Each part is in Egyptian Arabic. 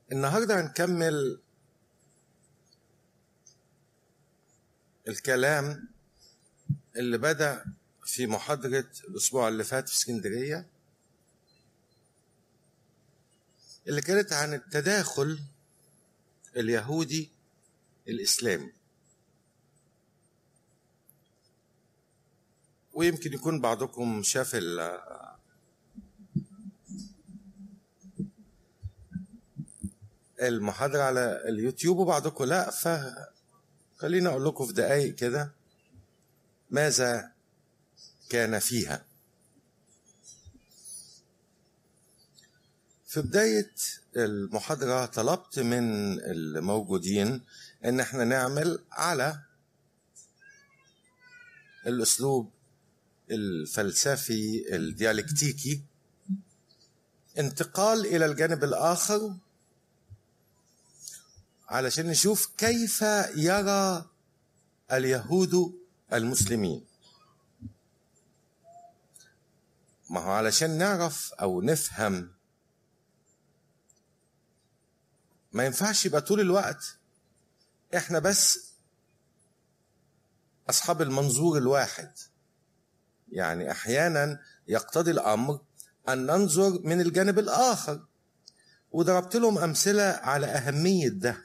النهارده هنكمل الكلام اللي بدأ في محاضرة الأسبوع اللي فات في اسكندرية اللي كانت عن التداخل اليهودي الإسلامي ويمكن يكون بعضكم شاف ال- المحاضرة على اليوتيوب وبعضكم لا فخليني أقول لكم في دقايق كده ماذا كان فيها في بداية المحاضرة طلبت من الموجودين ان احنا نعمل على الاسلوب الفلسفي الديالكتيكي انتقال الى الجانب الاخر علشان نشوف كيف يرى اليهود المسلمين ما هو علشان نعرف او نفهم ما ينفعش يبقى طول الوقت احنا بس اصحاب المنظور الواحد يعني احيانا يقتضي الامر ان ننظر من الجانب الاخر وضربت لهم امثله على اهميه ده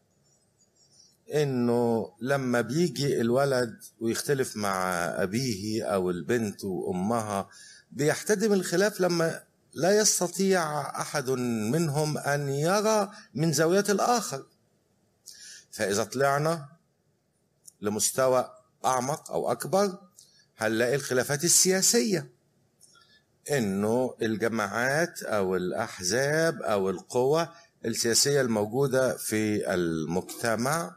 انه لما بيجي الولد ويختلف مع ابيه او البنت وامها بيحتدم الخلاف لما لا يستطيع احد منهم ان يرى من زاويه الاخر فاذا طلعنا لمستوى اعمق او اكبر هنلاقي الخلافات السياسيه انه الجماعات او الاحزاب او القوى السياسيه الموجوده في المجتمع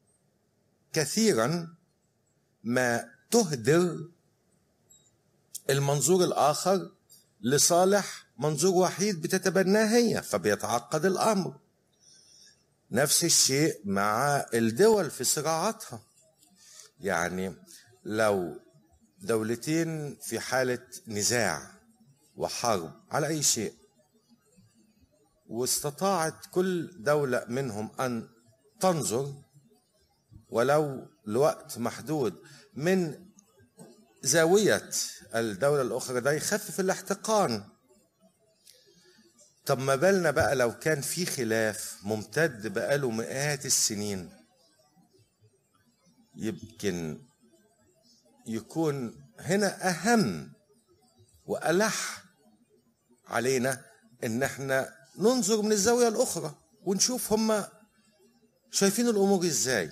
كثيرا ما تهدر المنظور الاخر لصالح منظور وحيد بتتبناه هي فبيتعقد الامر نفس الشيء مع الدول في صراعاتها يعني لو دولتين في حاله نزاع وحرب على اي شيء واستطاعت كل دوله منهم ان تنظر ولو لوقت محدود من زاويه الدوله الاخرى ده يخفف الاحتقان طب ما بالنا بقى لو كان في خلاف ممتد بقاله مئات السنين يمكن يكون هنا اهم والح علينا ان احنا ننظر من الزاويه الاخرى ونشوف هم شايفين الامور ازاي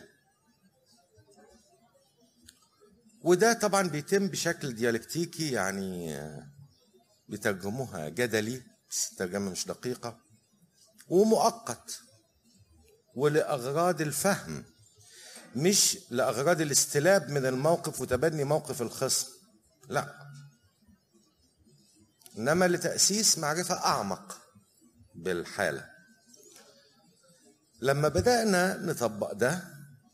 وده طبعا بيتم بشكل ديالكتيكي يعني بيترجموها جدلي بس الترجمه مش دقيقه ومؤقت ولاغراض الفهم مش لاغراض الاستلاب من الموقف وتبني موقف الخصم لا انما لتاسيس معرفه اعمق بالحاله لما بدانا نطبق ده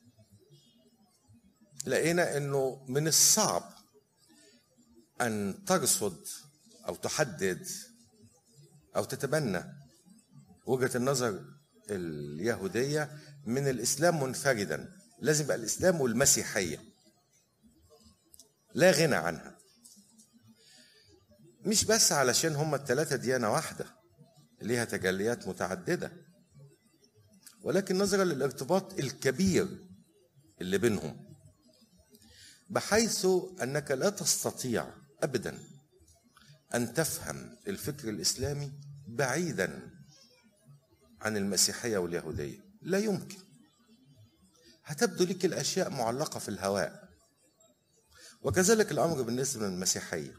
لقينا انه من الصعب ان ترصد او تحدد او تتبنى وجهه النظر اليهوديه من الاسلام منفردا لازم يبقى الاسلام والمسيحيه لا غنى عنها مش بس علشان هما الثلاثه ديانه واحده ليها تجليات متعدده ولكن نظرا للارتباط الكبير اللي بينهم بحيث انك لا تستطيع ابدا ان تفهم الفكر الاسلامي بعيدا عن المسيحيه واليهوديه لا يمكن هتبدو لك الاشياء معلقه في الهواء وكذلك الامر بالنسبه للمسيحيه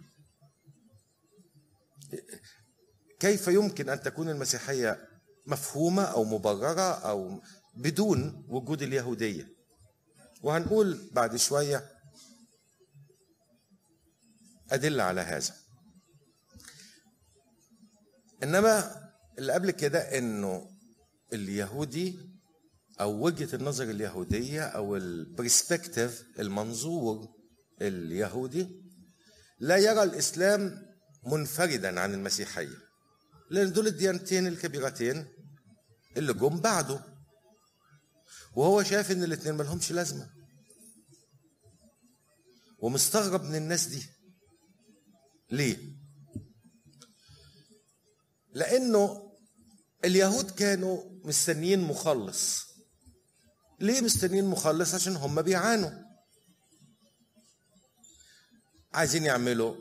كيف يمكن ان تكون المسيحيه مفهومه او مبرره او بدون وجود اليهوديه وهنقول بعد شويه أدلة على هذا إنما اللي قبل كده إنه اليهودي أو وجهة النظر اليهودية أو البرسبكتيف المنظور اليهودي لا يرى الإسلام منفردا عن المسيحية لأن دول الديانتين الكبيرتين اللي جم بعده وهو شايف ان الاتنين ملهمش لازمة ومستغرب من الناس دي ليه لانه اليهود كانوا مستنيين مخلص ليه مستنيين مخلص عشان هم بيعانوا عايزين يعملوا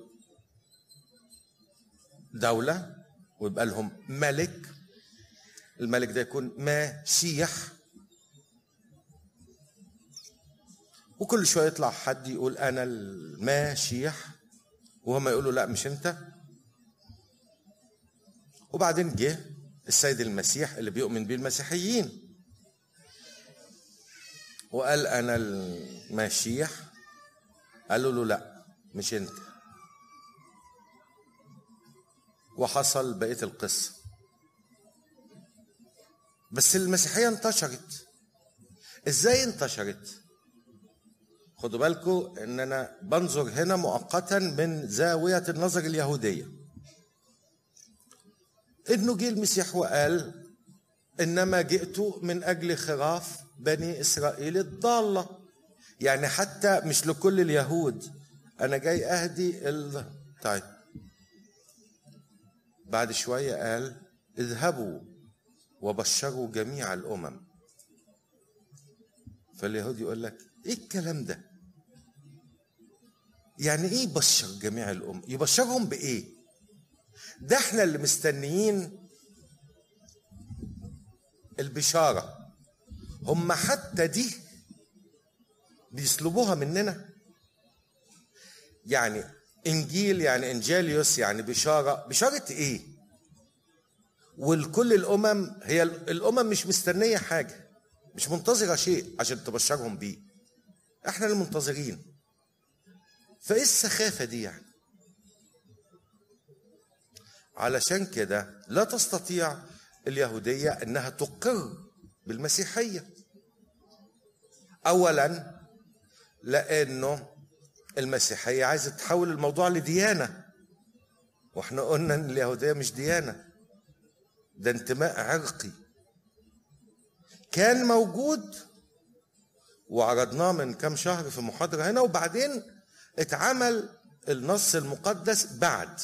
دولة ويبقى لهم ملك الملك ده يكون ماشيح وكل شوية يطلع حد يقول أنا الماشيح وهم يقولوا لا مش أنت وبعدين جه السيد المسيح اللي بيؤمن بيه المسيحيين وقال أنا الماشيح قالوا له لا مش أنت وحصل بقية القصة بس المسيحية انتشرت ازاي انتشرت خدوا بالكم ان انا بنظر هنا مؤقتا من زاوية النظر اليهودية انه جه المسيح وقال انما جئت من اجل خراف بني اسرائيل الضالة يعني حتى مش لكل اليهود انا جاي اهدي ال... طيب بعد شوية قال اذهبوا وبشروا جميع الامم فاليهود يقول لك ايه الكلام ده يعني ايه يبشر جميع الامم يبشرهم بايه ده احنا اللي مستنيين البشاره هم حتى دي بيسلبوها مننا يعني انجيل يعني انجيليوس يعني بشاره بشاره ايه والكل الامم هي الامم مش مستنيه حاجه مش منتظره شيء عشان تبشرهم بيه احنا اللي منتظرين فايه السخافه دي يعني علشان كده لا تستطيع اليهوديه انها تقر بالمسيحيه اولا لانه المسيحيه عايزه تحول الموضوع لديانه واحنا قلنا ان اليهوديه مش ديانه ده انتماء عرقي كان موجود وعرضناه من كام شهر في محاضره هنا وبعدين اتعمل النص المقدس بعد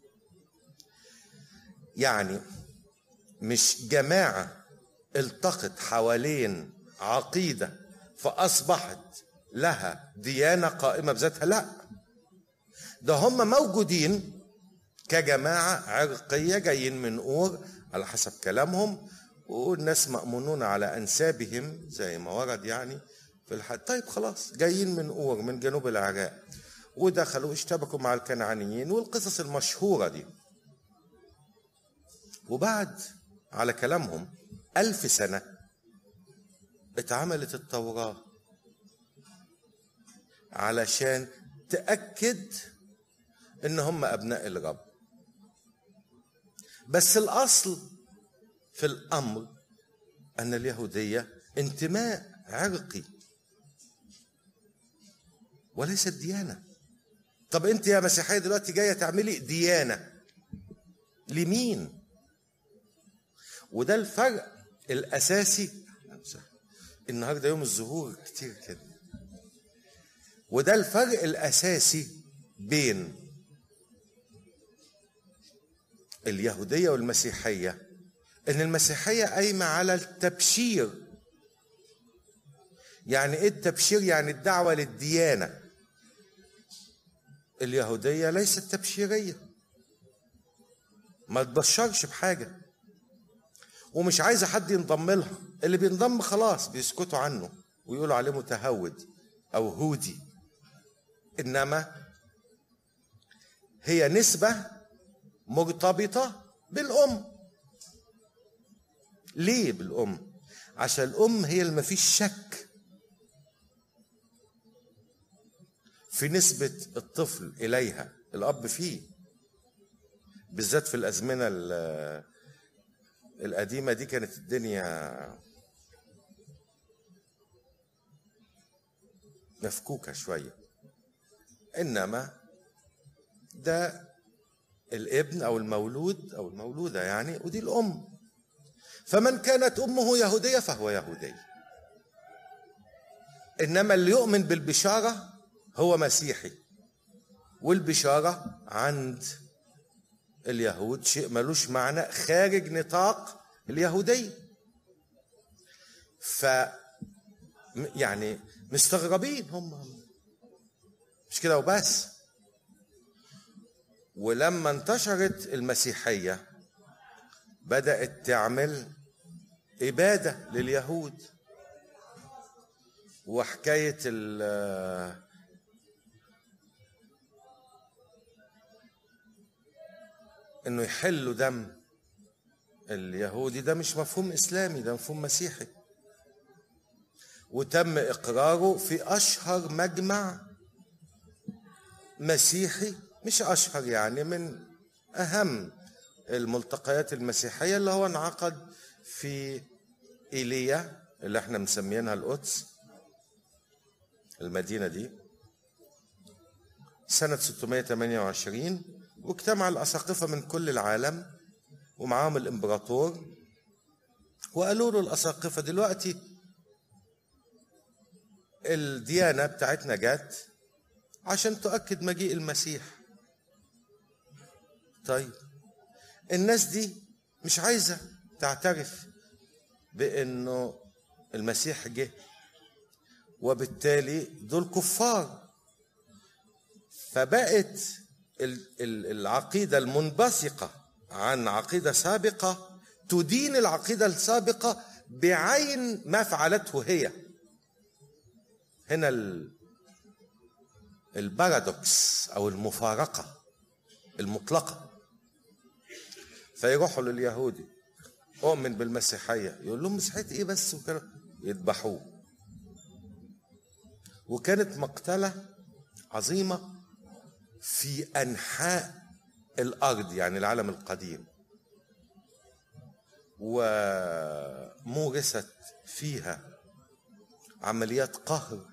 يعني مش جماعه التقت حوالين عقيده فاصبحت لها ديانه قائمه بذاتها لا ده هم موجودين كجماعه عرقيه جايين من اور على حسب كلامهم والناس مأمونون على أنسابهم زي ما ورد يعني في الحد طيب خلاص جايين من أور من جنوب العراق ودخلوا اشتبكوا مع الكنعانيين والقصص المشهورة دي وبعد على كلامهم ألف سنة اتعملت التوراة علشان تأكد إن هم أبناء الرب بس الأصل في الأمر أن اليهودية انتماء عرقي وليست ديانة طب أنت يا مسيحية دلوقتي جاية تعملي ديانة لمين وده الفرق الأساسي النهاردة يوم الظهور كتير كده وده الفرق الأساسي بين اليهودية والمسيحية ان المسيحيه قايمه على التبشير يعني ايه التبشير يعني الدعوه للديانه اليهوديه ليست تبشيريه ما تبشرش بحاجه ومش عايزه حد ينضم لها اللي بينضم خلاص بيسكتوا عنه ويقولوا عليه متهود او هودي انما هي نسبه مرتبطه بالام ليه بالأم؟ عشان الأم هي اللي مفيش شك في نسبة الطفل إليها الأب فيه بالذات في الأزمنة القديمة دي كانت الدنيا مفكوكة شوية إنما ده الابن أو المولود أو المولودة يعني ودي الأم فمن كانت امه يهوديه فهو يهودي انما اللي يؤمن بالبشاره هو مسيحي والبشاره عند اليهود شيء ملوش معنى خارج نطاق اليهوديه ف يعني مستغربين هم مش كده وبس ولما انتشرت المسيحيه بدات تعمل اباده لليهود وحكايه انه يحلوا دم اليهودي ده مش مفهوم اسلامي ده مفهوم مسيحي وتم اقراره في اشهر مجمع مسيحي مش اشهر يعني من اهم الملتقيات المسيحيه اللي هو انعقد في ايليا اللي احنا مسميينها القدس المدينه دي سنه 628 واجتمع الاساقفه من كل العالم ومعاهم الامبراطور وقالوا له الاساقفه دلوقتي الديانه بتاعتنا جت عشان تؤكد مجيء المسيح طيب الناس دي مش عايزه تعترف بانه المسيح جه وبالتالي دول كفار فبقت العقيده المنبثقه عن عقيده سابقه تدين العقيده السابقه بعين ما فعلته هي هنا البارادوكس او المفارقه المطلقه فيروحوا لليهودي اؤمن بالمسيحيه يقول لهم مسيحيه ايه بس وكده يذبحوه وكانت مقتله عظيمه في انحاء الارض يعني العالم القديم ومورست فيها عمليات قهر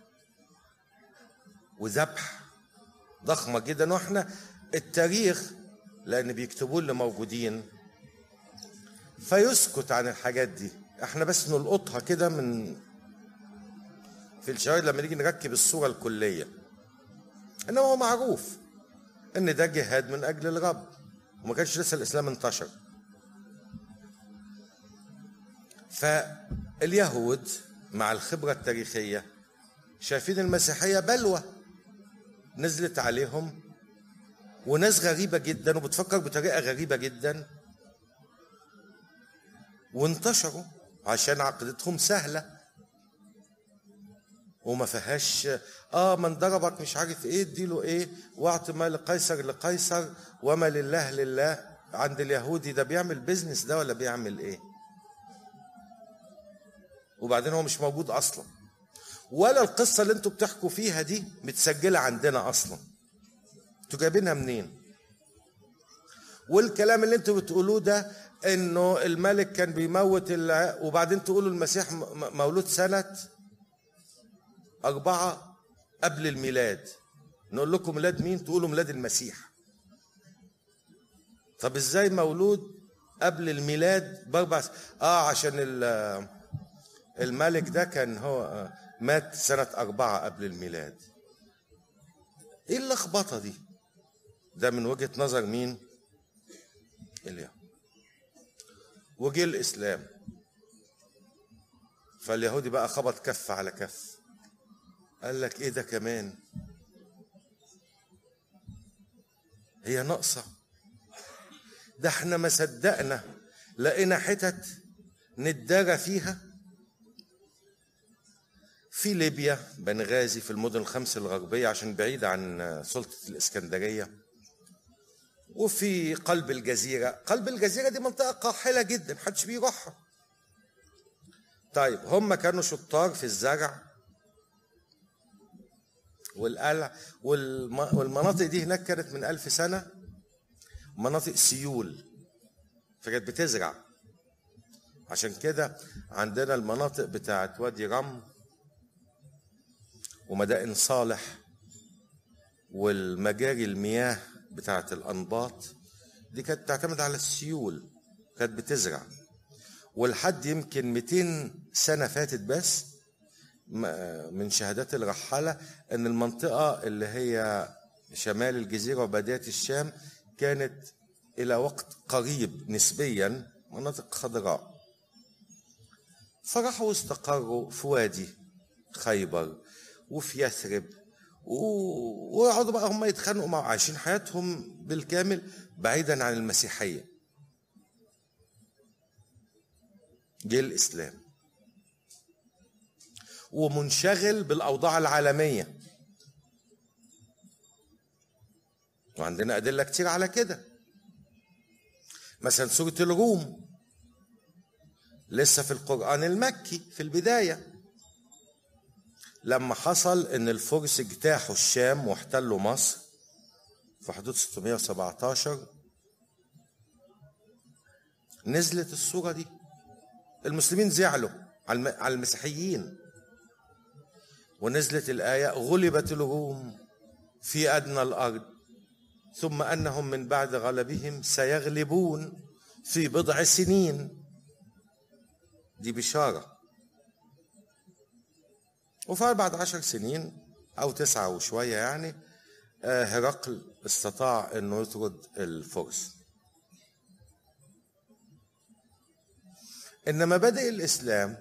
وذبح ضخمه جدا واحنا التاريخ لان بيكتبوا اللي موجودين فيسكت عن الحاجات دي احنا بس نلقطها كده من في الشرايط لما نيجي نركب الصوره الكليه انما هو معروف ان ده جهاد من اجل الرب وما كانش لسه الاسلام انتشر فاليهود مع الخبره التاريخيه شايفين المسيحيه بلوى نزلت عليهم وناس غريبه جدا وبتفكر بطريقه غريبه جدا وانتشروا عشان عقيدتهم سهله وما فيهاش اه من ضربك مش عارف ايه اديله ايه واعط ما لقيصر لقيصر وما لله لله عند اليهودي ده بيعمل بيزنس ده ولا بيعمل ايه وبعدين هو مش موجود اصلا ولا القصه اللي انتوا بتحكوا فيها دي متسجله عندنا اصلا انتوا جايبينها منين والكلام اللي انتوا بتقولوه ده انه الملك كان بيموت وبعدين تقولوا المسيح مولود سنه أربعة قبل الميلاد نقول لكم ميلاد مين تقولوا ميلاد المسيح طب ازاي مولود قبل الميلاد باربع اه عشان الملك ده كان هو مات سنة أربعة قبل الميلاد ايه اللخبطة دي ده من وجهة نظر مين اليهود وجه الإسلام فاليهودي بقى خبط كف على كف قال لك ايه ده كمان هي ناقصه ده احنا ما صدقنا لقينا حتت نتدارى فيها في ليبيا بنغازي في المدن الخمس الغربية عشان بعيدة عن سلطة الإسكندرية وفي قلب الجزيرة قلب الجزيرة دي منطقة قاحلة جدا محدش بيروحها طيب هم كانوا شطار في الزرع والقلع والمناطق دي هناك كانت من ألف سنة مناطق سيول فكانت بتزرع عشان كده عندنا المناطق بتاعت وادي رم ومدائن صالح والمجاري المياه بتاعت الأنباط دي كانت تعتمد على السيول كانت بتزرع ولحد يمكن 200 سنة فاتت بس من شهادات الرحالة أن المنطقة اللي هي شمال الجزيرة وبادية الشام كانت إلى وقت قريب نسبيا مناطق خضراء فراحوا استقروا في وادي خيبر وفي يثرب ويقعدوا بقى هم يتخانقوا مع عايشين حياتهم بالكامل بعيدا عن المسيحيه جه الاسلام ومنشغل بالاوضاع العالميه وعندنا ادله كتير على كده مثلا سوره الروم لسه في القران المكي في البدايه لما حصل ان الفرس اجتاحوا الشام واحتلوا مصر في حدود 617 نزلت الصورة دي المسلمين زعلوا على المسيحيين ونزلت الآية غلبت الروم في أدنى الأرض ثم أنهم من بعد غلبهم سيغلبون في بضع سنين دي بشارة وفعلا بعد عشر سنين أو تسعة وشوية يعني آه، هرقل استطاع أنه يطرد الفرس إنما بدأ الإسلام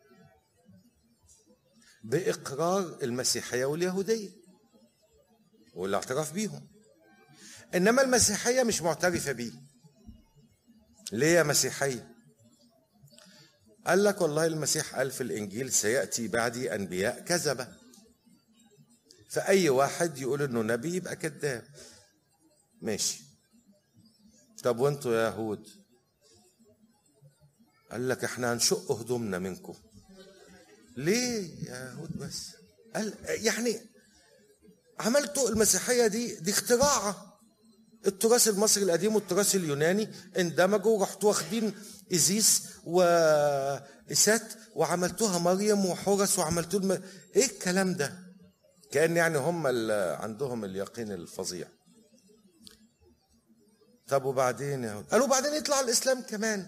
بإقرار المسيحية واليهودية والاعتراف بيهم إنما المسيحية مش معترفة بيه ليه يا مسيحية قال لك والله المسيح قال في الإنجيل سيأتي بعدي أنبياء كذبة فأي واحد يقول إنه نبي يبقى كذاب ماشي طب وانتوا يا يهود قال لك احنا هنشق هدومنا منكم ليه يا يهود بس قال يعني عملتوا المسيحية دي دي اختراعة التراث المصري القديم والتراث اليوناني اندمجوا ورحتوا واخدين إزيس وإسات وعملتوها مريم وحورس وعملتوا الم... إيه الكلام ده؟ كأن يعني هم اللي عندهم اليقين الفظيع طب وبعدين يا قالوا بعدين يطلع الإسلام كمان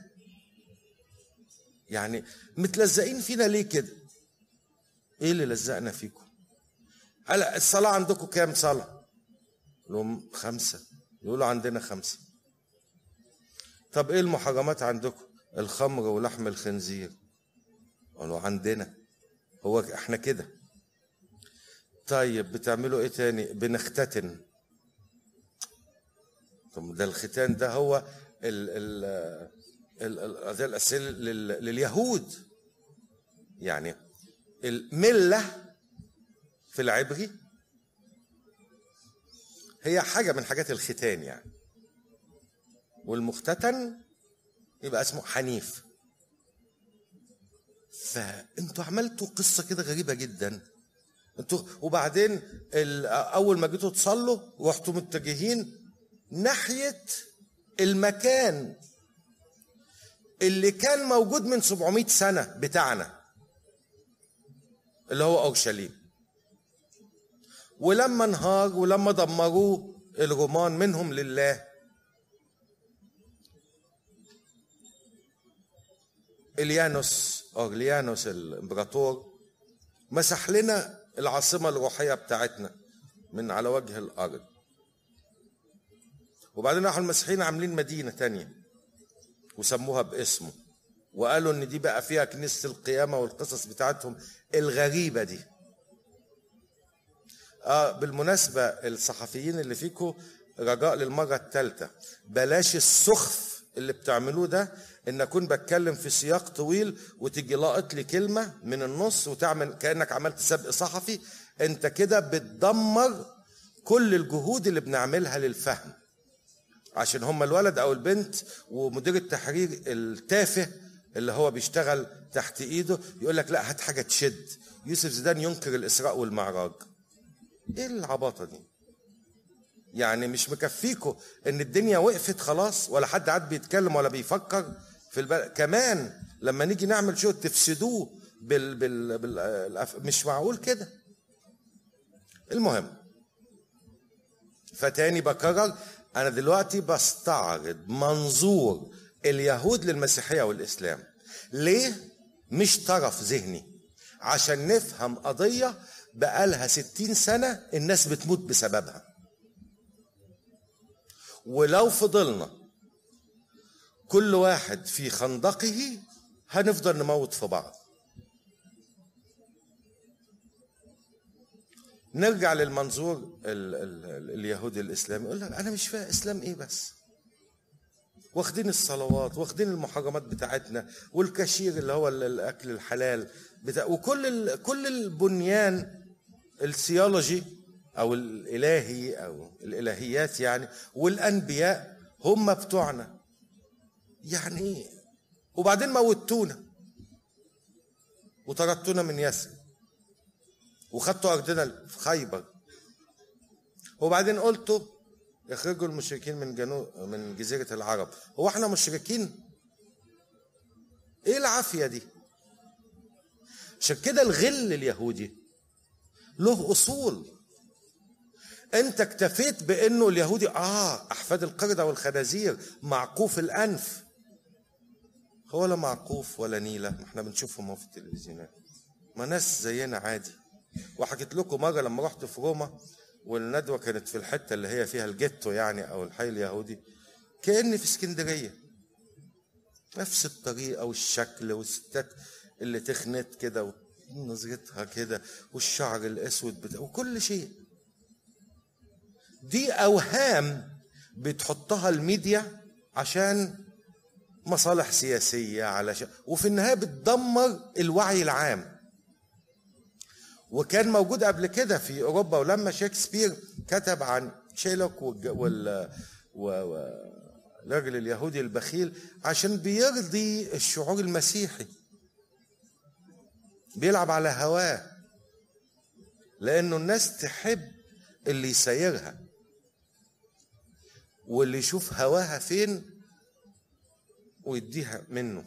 يعني متلزقين فينا ليه كده؟ إيه اللي لزقنا فيكم؟ قال الصلاة عندكم كام صلاة؟ لهم خمسة يقولوا عندنا خمسة طب ايه المحرمات عندكم الخمر ولحم الخنزير قالوا عندنا هو احنا كده طيب بتعملوا ايه تاني بنختتن طب ده الختان ده هو ال ال القضيه الاساسيه لليهود يعني المله في العبري هي حاجه من حاجات الختان يعني والمختتن يبقى اسمه حنيف فانتوا عملتوا قصه كده غريبه جدا انتوا وبعدين اول ما جيتوا تصلوا رحتوا متجهين ناحيه المكان اللي كان موجود من 700 سنه بتاعنا اللي هو اورشليم ولما انهار ولما دمروه الرومان منهم لله إليانوس أورليانوس الإمبراطور مسح لنا العاصمة الروحية بتاعتنا من على وجه الأرض وبعدين راحوا المسيحيين عاملين مدينة تانية وسموها باسمه وقالوا ان دي بقى فيها كنيسة القيامة والقصص بتاعتهم الغريبة دي اه بالمناسبة الصحفيين اللي فيكم رجاء للمرة الثالثة بلاش السخف اللي بتعملوه ده ان اكون بتكلم في سياق طويل وتيجي لاقط لي كلمه من النص وتعمل كانك عملت سبق صحفي انت كده بتدمر كل الجهود اللي بنعملها للفهم عشان هم الولد او البنت ومدير التحرير التافه اللي هو بيشتغل تحت ايده يقول لك لا هات حاجه تشد يوسف زيدان ينكر الاسراء والمعراج ايه العباطه دي يعني مش مكفيكوا ان الدنيا وقفت خلاص ولا حد قاعد بيتكلم ولا بيفكر في البلد كمان لما نيجي نعمل شو تفسدوه بال بال بال مش معقول كده المهم فتاني بكرر انا دلوقتي بستعرض منظور اليهود للمسيحيه والاسلام ليه مش طرف ذهني عشان نفهم قضية بقالها ستين سنة الناس بتموت بسببها ولو فضلنا كل واحد في خندقه هنفضل نموت في بعض نرجع للمنظور ال ال اليهودي الاسلامي يقول لك انا مش فاهم اسلام ايه بس واخدين الصلوات واخدين المحرمات بتاعتنا والكاشير اللي هو الاكل الحلال بتاع وكل ال كل البنيان السيولوجي او الالهي او الالهيات يعني والانبياء هم بتوعنا يعني ايه وبعدين موتونا وطردتونا من يثرب وخدتوا ارضنا في خيبر وبعدين قلتوا يخرجوا المشركين من جنوب من جزيره العرب هو احنا مشركين ايه العافيه دي عشان كده الغل اليهودي له اصول انت اكتفيت بانه اليهودي اه احفاد القرده والخنازير معقوف الانف هو لا معقوف ولا نيله ما احنا بنشوفهم في التلفزيونات ما ناس زينا عادي وحكيت لكم مره لما رحت في روما والندوه كانت في الحته اللي هي فيها الجيتو يعني او الحي اليهودي كاني في اسكندريه نفس الطريقه والشكل والستات اللي تخنت كده ونظرتها كده والشعر الاسود بتاع وكل شيء دي اوهام بتحطها الميديا عشان مصالح سياسيه علشان وفي النهايه بتدمر الوعي العام وكان موجود قبل كده في اوروبا ولما شكسبير كتب عن شيلوك وال والراجل اليهودي البخيل عشان بيرضي الشعور المسيحي بيلعب على هواه لانه الناس تحب اللي يسيرها واللي يشوف هواها فين ويديها منه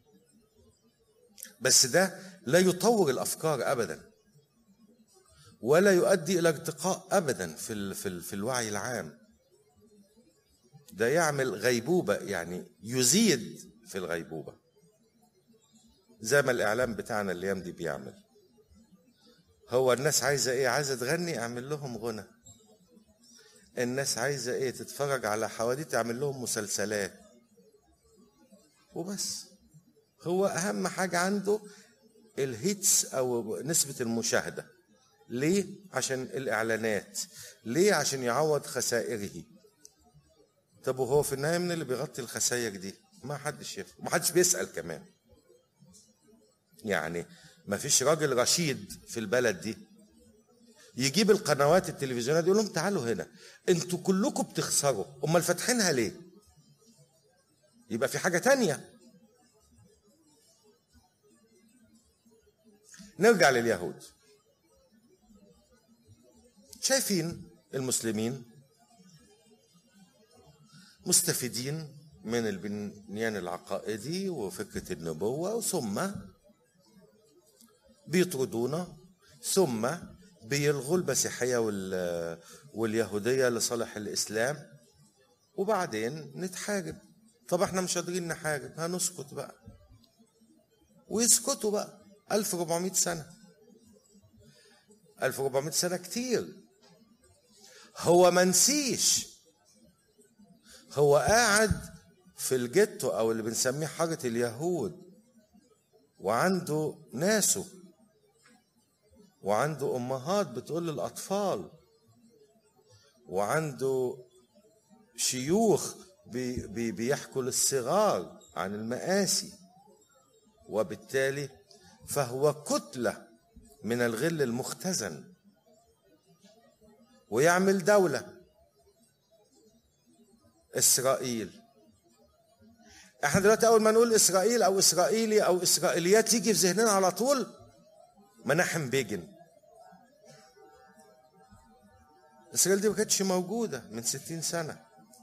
بس ده لا يطور الافكار ابدا ولا يؤدي الى ارتقاء ابدا في ال في, ال في الوعي العام ده يعمل غيبوبه يعني يزيد في الغيبوبه زي ما الاعلام بتاعنا الايام دي بيعمل هو الناس عايزه ايه عايزه تغني اعمل لهم غنى الناس عايزه ايه تتفرج على حواديت اعمل لهم مسلسلات وبس هو اهم حاجه عنده الهيتس او نسبه المشاهده ليه عشان الاعلانات ليه عشان يعوض خسائره طب وهو في النهايه من اللي بيغطي الخسائر دي ما حدش يفهم ما حدش بيسال كمان يعني ما فيش راجل رشيد في البلد دي يجيب القنوات التلفزيونات يقول لهم تعالوا هنا انتوا كلكم بتخسروا امال فاتحينها ليه يبقى في حاجه تانية نرجع لليهود شايفين المسلمين مستفيدين من البنيان العقائدي وفكرة النبوة ثم بيطردونا ثم بيلغوا المسيحية واليهودية لصالح الإسلام وبعدين نتحارب طب احنا مش قادرين نحارب هنسكت بقى ويسكتوا بقى 1400 سنة 1400 سنة كتير هو منسيش هو قاعد في الجيتو او اللي بنسميه حارة اليهود وعنده ناسه وعنده امهات بتقول للاطفال وعنده شيوخ بي بي بيحكوا للصغار عن المآسي وبالتالي فهو كتلة من الغل المختزن ويعمل دولة إسرائيل احنا دلوقتي أول ما نقول إسرائيل أو إسرائيلي أو إسرائيليات يجي في ذهننا على طول مناحم بيجن إسرائيل دي ما كانتش موجودة من ستين سنة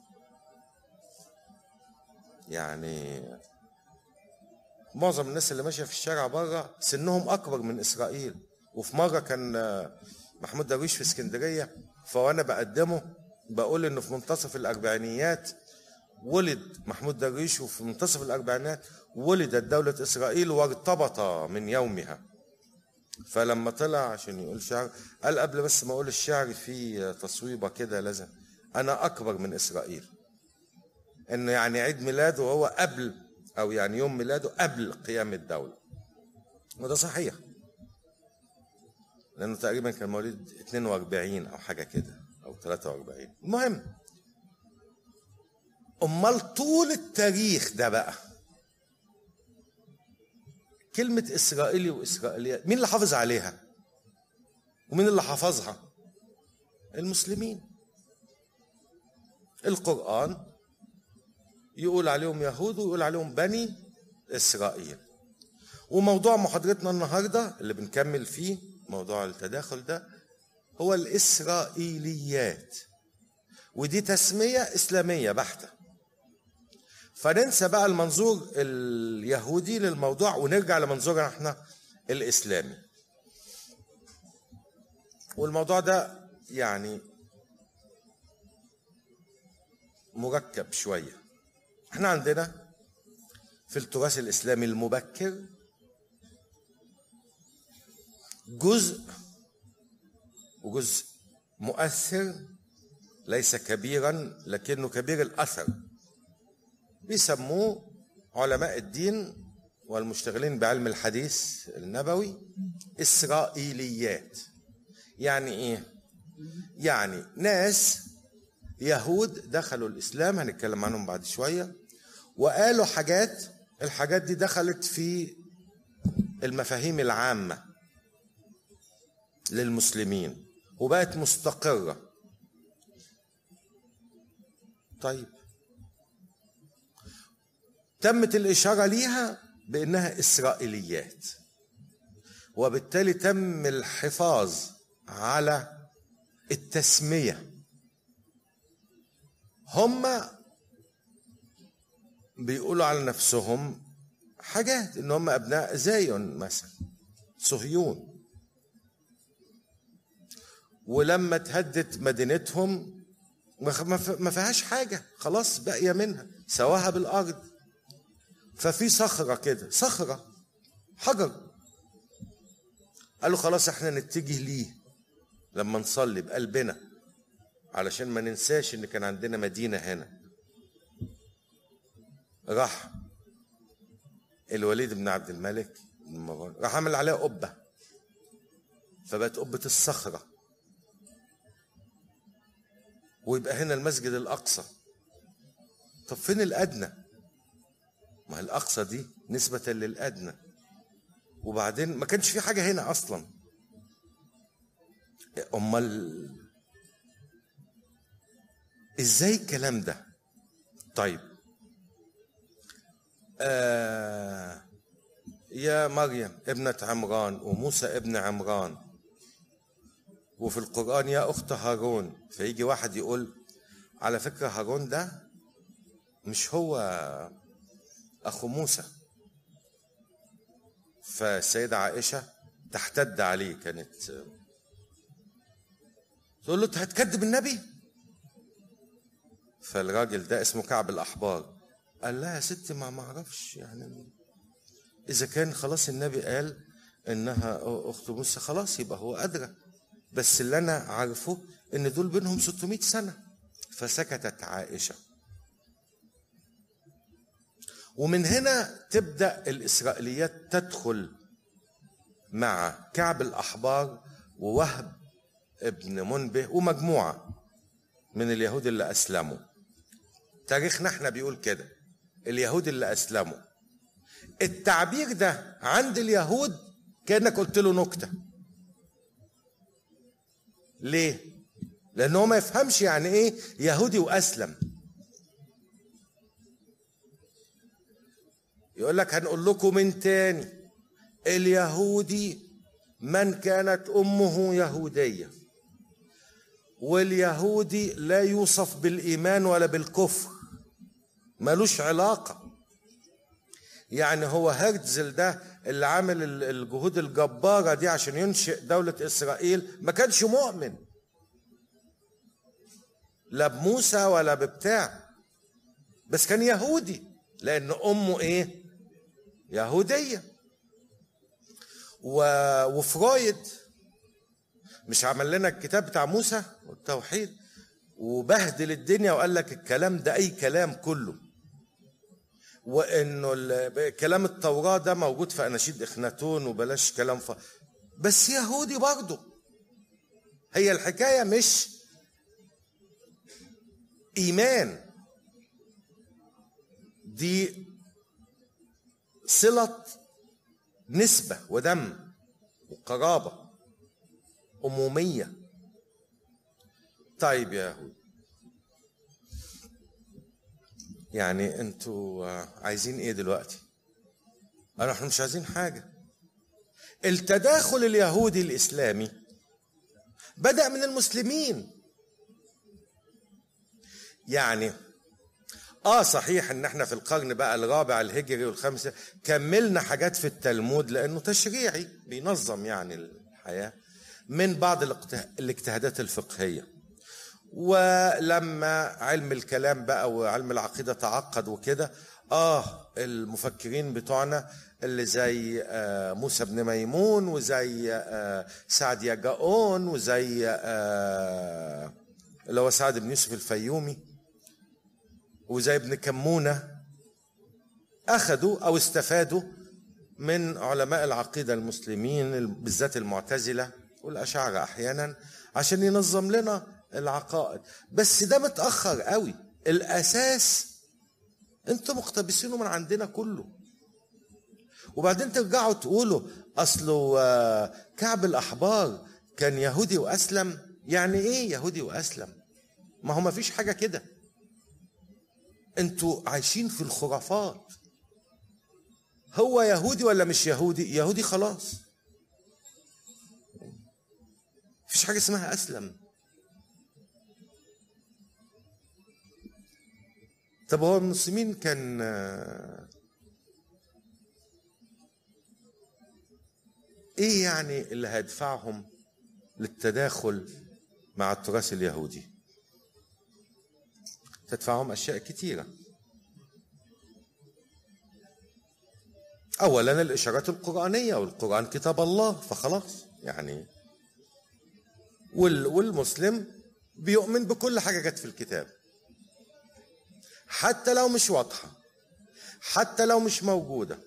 يعني معظم الناس اللي ماشية في الشارع بره سنهم أكبر من إسرائيل وفي مرة كان محمود درويش في اسكندرية فوانا بقدمه بقول انه في منتصف الاربعينيات ولد محمود درويش وفي منتصف الأربعينات ولدت دولة إسرائيل وارتبط من يومها فلما طلع عشان يقول شعر قال قبل بس ما أقول الشعر في تصويبة كده لازم أنا أكبر من إسرائيل إنه يعني عيد ميلاده هو قبل أو يعني يوم ميلاده قبل قيام الدولة وده صحيح لأنه تقريبا كان مواليد 42 أو حاجة كده أو 43 المهم أمال طول التاريخ ده بقى كلمة إسرائيلي وإسرائيليات مين اللي حافظ عليها؟ ومين اللي حفظها؟ المسلمين القرآن يقول عليهم يهود ويقول عليهم بني إسرائيل وموضوع محاضرتنا النهارده اللي بنكمل فيه موضوع التداخل ده هو الإسرائيليات ودي تسمية إسلامية بحتة فننسى بقى المنظور اليهودي للموضوع ونرجع لمنظورنا احنا الإسلامي والموضوع ده يعني مركب شوية احنا عندنا في التراث الإسلامي المبكر جزء وجزء مؤثر ليس كبيرا لكنه كبير الاثر بيسموه علماء الدين والمشتغلين بعلم الحديث النبوي اسرائيليات يعني ايه يعني ناس يهود دخلوا الاسلام هنتكلم عنهم بعد شويه وقالوا حاجات الحاجات دي دخلت في المفاهيم العامه للمسلمين وبقت مستقرة طيب تمت الإشارة ليها بأنها إسرائيليات وبالتالي تم الحفاظ على التسمية هم بيقولوا على نفسهم حاجات ان هم ابناء زايون مثلا صهيون ولما تهدت مدينتهم ما فيهاش حاجة خلاص باقية منها سواها بالأرض ففي صخرة كده صخرة حجر قالوا خلاص احنا نتجه ليه لما نصلي بقلبنا علشان ما ننساش ان كان عندنا مدينة هنا راح الوليد بن عبد الملك راح عمل عليها قبة فبقت قبة الصخره ويبقى هنا المسجد الأقصى طب فين الأدنى ما الأقصى دي نسبة للأدنى وبعدين ما كانش في حاجة هنا أصلا أمال إزاي الكلام ده طيب آه يا مريم ابنة عمران وموسى ابن عمران وفي القرآن يا أخت هارون فيجي واحد يقول على فكرة هارون ده مش هو أخو موسى فالسيدة عائشة تحتد عليه كانت تقول له هتكذب النبي فالراجل ده اسمه كعب الأحبار قال لها يا ستي ما معرفش يعني إذا كان خلاص النبي قال إنها أخت موسى خلاص يبقى هو أدرى بس اللي انا عارفه ان دول بينهم 600 سنه فسكتت عائشه ومن هنا تبدا الاسرائيليات تدخل مع كعب الاحبار ووهب ابن منبه ومجموعه من اليهود اللي اسلموا تاريخنا احنا بيقول كده اليهود اللي اسلموا التعبير ده عند اليهود كانك قلت له نكته ليه؟ لأنه هو ما يفهمش يعني إيه يهودي وأسلم يقول لك هنقول لكم من تاني اليهودي من كانت أمه يهودية واليهودي لا يوصف بالإيمان ولا بالكفر ملوش علاقة يعني هو هرتزل ده اللي عامل الجهود الجبارة دي عشان ينشئ دولة إسرائيل ما كانش مؤمن لا بموسى ولا ببتاع بس كان يهودي لان امه ايه يهوديه و... وفرويد مش عمل لنا الكتاب بتاع موسى والتوحيد وبهدل الدنيا وقال لك الكلام ده اي كلام كله وانه ال- كلام التوراه ده موجود في اناشيد اخناتون وبلاش كلام ف... بس يهودي برضه هي الحكايه مش ايمان دي صله نسبه ودم وقرابه اموميه طيب يا يهود يعني انتوا عايزين ايه دلوقتي انا احنا مش عايزين حاجه التداخل اليهودي الاسلامي بدا من المسلمين يعني اه صحيح ان احنا في القرن بقى الرابع الهجري والخامس كملنا حاجات في التلمود لانه تشريعي بينظم يعني الحياه من بعض الاقته- الاجتهادات الفقهيه ولما علم الكلام بقى وعلم العقيده تعقد وكده اه المفكرين بتوعنا اللي زي آه موسى بن ميمون وزي آه سعد يجاون وزي آه اللي هو سعد بن يوسف الفيومي وزي ابن كمونه اخذوا او استفادوا من علماء العقيده المسلمين بالذات المعتزله والاشاعره احيانا عشان ينظم لنا العقائد بس ده متاخر قوي الاساس انتوا مقتبسينه من عندنا كله وبعدين ترجعوا تقولوا اصله آه، كعب الاحبار كان يهودي واسلم يعني ايه يهودي واسلم ما هو ما فيش حاجه كده انتوا عايشين في الخرافات هو يهودي ولا مش يهودي يهودي خلاص مفيش حاجه اسمها اسلم طب هو المسلمين كان آه، ايه يعني اللي هيدفعهم للتداخل مع التراث اليهودي تدفعهم اشياء كتيره اولا الاشارات القرانيه والقران كتاب الله فخلاص يعني وال والمسلم بيؤمن بكل حاجه جت في الكتاب حتى لو مش واضحه حتى لو مش موجوده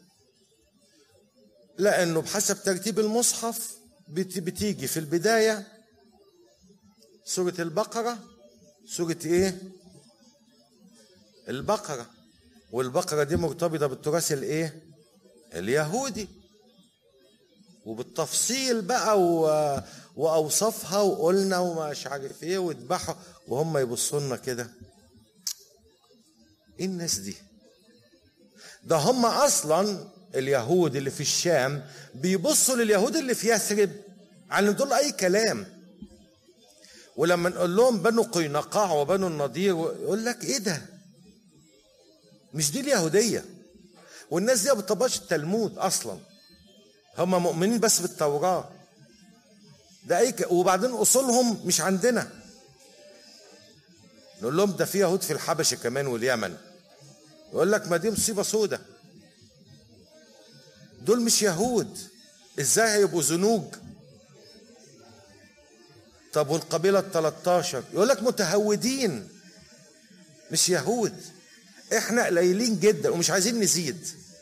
لانه بحسب ترتيب المصحف بت- بتيجي في البدايه سوره البقره سوره ايه البقره والبقره دي مرتبطه بالتراث الايه اليهودي وبالتفصيل بقى و... واوصافها وقلنا ومش عارف ايه وذبحوا وهم يبصوا لنا كده ايه الناس دي ده هم اصلا اليهود اللي في الشام بيبصوا لليهود اللي في يثرب على ان دول اي كلام ولما نقول لهم بنو قينقاع وبنو النضير يقول لك ايه ده مش دي اليهوديه والناس دي ما بتطبقش التلمود اصلا هم مؤمنين بس بالتوراه ده اي ك... وبعدين اصولهم مش عندنا نقول لهم ده في يهود في الحبشه كمان واليمن يقول لك ما دي مصيبه سودة دول مش يهود ازاي هيبقوا زنوج طب والقبيله ال 13 يقول لك متهودين مش يهود احنا قليلين جدا ومش عايزين نزيد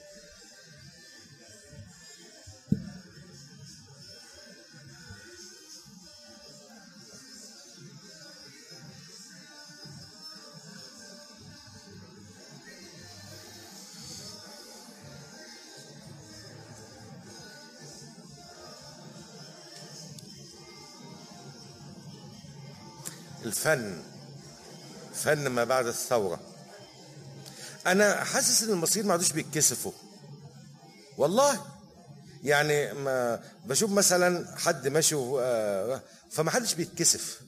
الفن فن ما بعد الثورة أنا حاسس إن المصريين ما عادوش بيتكسفوا والله يعني ما بشوف مثلا حد ماشي و- آه، فما حدش بيتكسف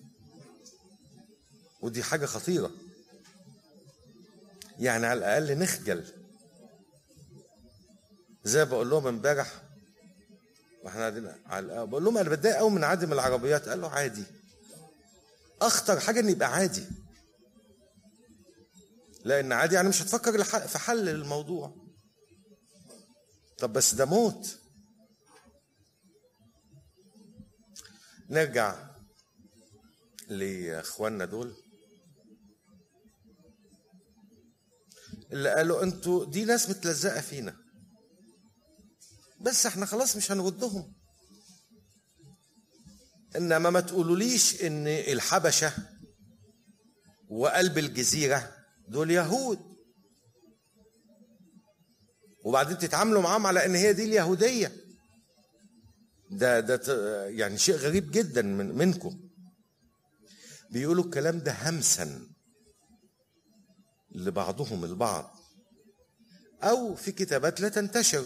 ودي حاجة خطيرة يعني على الأقل نخجل زي ما بقول لهم امبارح واحنا قاعدين على القهوة، بقول لهم انا بتضايق قوي من عدم العربيات قال له عادي اخطر حاجه ان يبقى عادي لان عادي يعني مش هتفكر في حل الموضوع طب بس ده موت نرجع لاخواننا دول اللي قالوا انتوا دي ناس متلزقه فينا بس احنا خلاص مش هنردهم انما ما تقولوليش ان الحبشه وقلب الجزيره دول يهود وبعدين تتعاملوا معاهم على ان هي دي اليهوديه ده ده يعني شيء غريب جدا من منكم بيقولوا الكلام ده همسا لبعضهم البعض او في كتابات لا تنتشر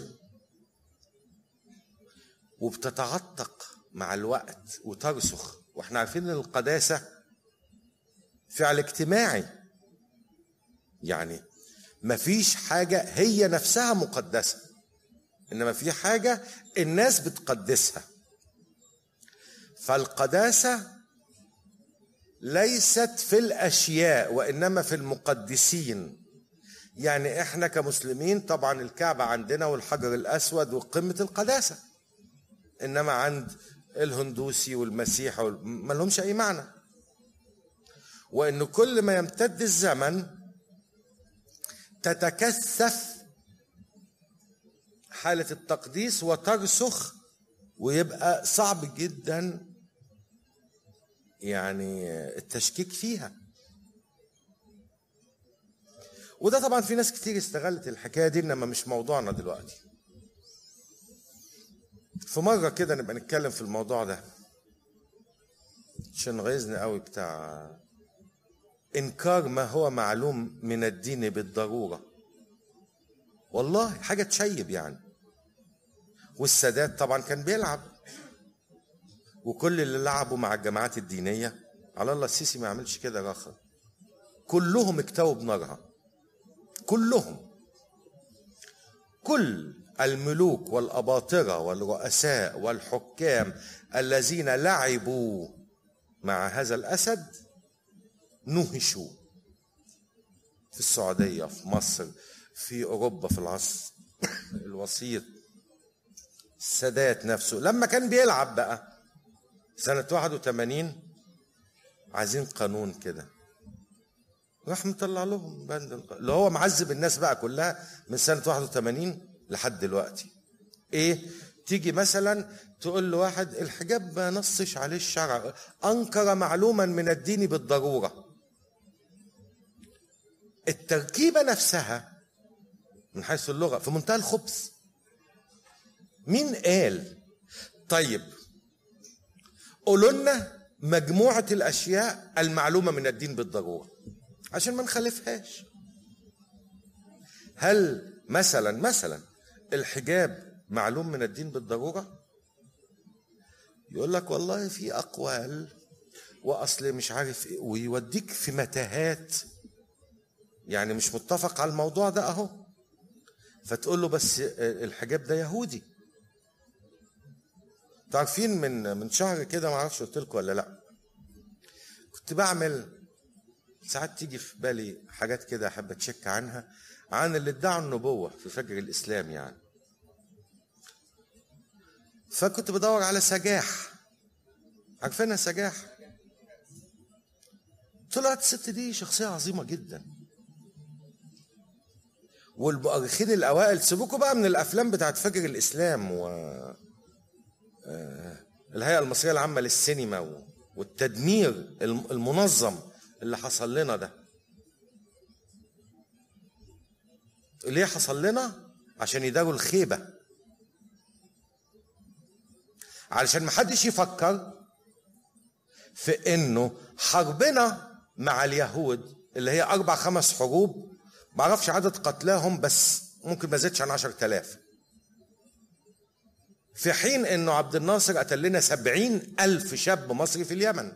وبتتعتق مع الوقت وترسخ واحنا عارفين ان القداسه فعل اجتماعي يعني مفيش حاجه هي نفسها مقدسه انما في حاجه الناس بتقدسها فالقداسه ليست في الاشياء وانما في المقدسين يعني احنا كمسلمين طبعا الكعبه عندنا والحجر الاسود وقمه القداسه انما عند الهندوسي والمسيح ما لهمش اي معنى وان كل ما يمتد الزمن تتكثف حاله التقديس وترسخ ويبقى صعب جدا يعني التشكيك فيها وده طبعا في ناس كتير استغلت الحكايه دي انما مش موضوعنا دلوقتي في مره كده نبقى نتكلم في الموضوع ده عشان غيظني قوي بتاع انكار ما هو معلوم من الدين بالضروره والله حاجه تشيب يعني والسادات طبعا كان بيلعب وكل اللي لعبوا مع الجماعات الدينيه على الله السيسي ما يعملش كده رخر كلهم اكتووا بنارها كلهم كل الملوك والأباطرة والرؤساء والحكام الذين لعبوا مع هذا الأسد نهشوا في السعودية في مصر في أوروبا في العصر الوسيط السادات نفسه لما كان بيلعب بقى سنة 81 عايزين قانون كده راح مطلع لهم بند اللي هو معذب الناس بقى كلها من سنة 81 لحد دلوقتي ايه تيجي مثلا تقول لواحد الحجاب ما نصش عليه الشرع انكر معلوما من الدين بالضروره التركيبه نفسها من حيث اللغه في منتهى الخبث مين قال طيب قولوا لنا مجموعه الاشياء المعلومه من الدين بالضروره عشان ما نخالفهاش هل مثلا مثلا الحجاب معلوم من الدين بالضروره يقول لك والله في اقوال واصل مش عارف ايه ويوديك في متاهات يعني مش متفق على الموضوع ده اهو فتقول له بس الحجاب ده يهودي تعرفين من من شهر كده ما اعرفش قلت لكم ولا لا كنت بعمل ساعات تيجي في بالي حاجات كده احب اتشك عنها عن اللي ادعوا النبوه في فجر الاسلام يعني فكنت بدور على سجاح عارفينها سجاح طلعت الست دي شخصيه عظيمه جدا والمؤرخين الاوائل سيبوكوا بقى من الافلام بتاعت فجر الاسلام و الهيئه المصريه العامه للسينما والتدمير المنظم اللي حصل لنا ده ليه حصل لنا عشان يداروا الخيبه علشان محدش يفكر في انه حربنا مع اليهود اللي هي اربع خمس حروب معرفش عدد قتلاهم بس ممكن ما زادش عن عشرة آلاف في حين انه عبد الناصر قتل لنا سبعين ألف شاب مصري في اليمن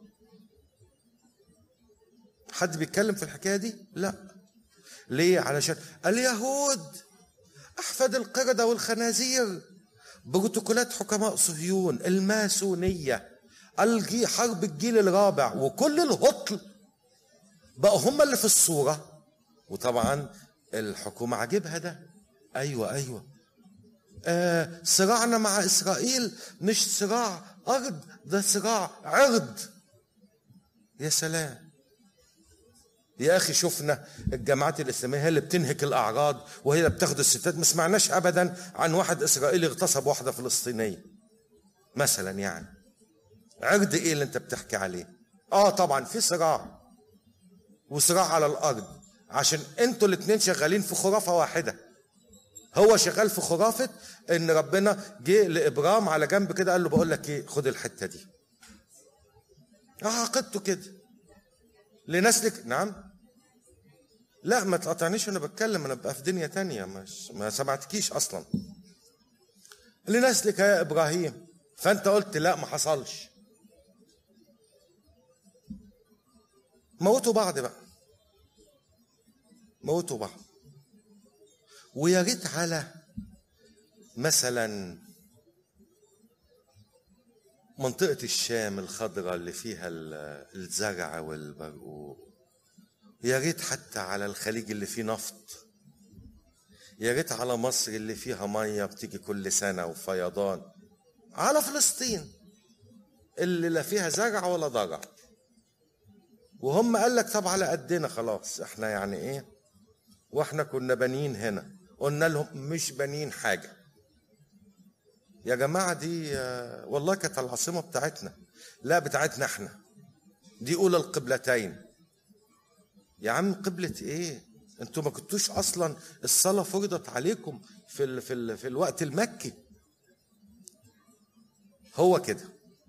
حد بيتكلم في الحكاية دي لا ليه علشان اليهود أحفاد القردة والخنازير بروتوكولات حكماء صهيون الماسونية الجي حرب الجيل الرابع وكل الهطل بقوا هم اللي في الصورة وطبعا الحكومة عاجبها ده أيوة أيوة آه صراعنا مع إسرائيل مش صراع أرض ده صراع عرض يا سلام يا اخي شفنا الجماعات الاسلاميه هي اللي بتنهك الاعراض وهي اللي بتاخد الستات ما سمعناش ابدا عن واحد اسرائيلي اغتصب واحده فلسطينيه مثلا يعني عرض ايه اللي انت بتحكي عليه اه طبعا في صراع وصراع على الارض عشان انتوا الاتنين شغالين في خرافه واحده هو شغال في خرافه ان ربنا جه لابرام على جنب كده قال له بقول لك ايه خد الحته دي اه عقدته كده لنسلك نعم لا ما تقاطعنيش وانا بتكلم انا ببقى في دنيا تانية مش ما سمعتكيش اصلا لنسلك يا ابراهيم فانت قلت لا ما حصلش موتوا بعض بقى موتوا بعض ويا ريت على مثلا منطقة الشام الخضراء اللي فيها الزرع والبرقوق يا ريت حتى على الخليج اللي فيه نفط يا ريت على مصر اللي فيها ميه بتيجي كل سنه وفيضان على فلسطين اللي لا فيها زرع ولا ضرع وهم قال لك طب على قدنا خلاص احنا يعني ايه واحنا كنا بانيين هنا قلنا لهم مش بانيين حاجه يا جماعه دي والله كانت العاصمه بتاعتنا لا بتاعتنا احنا دي اولى القبلتين يا عم قبلة ايه انتوا ما كنتوش اصلا الصلاه فرضت عليكم في ال في ال في الوقت المكي هو كده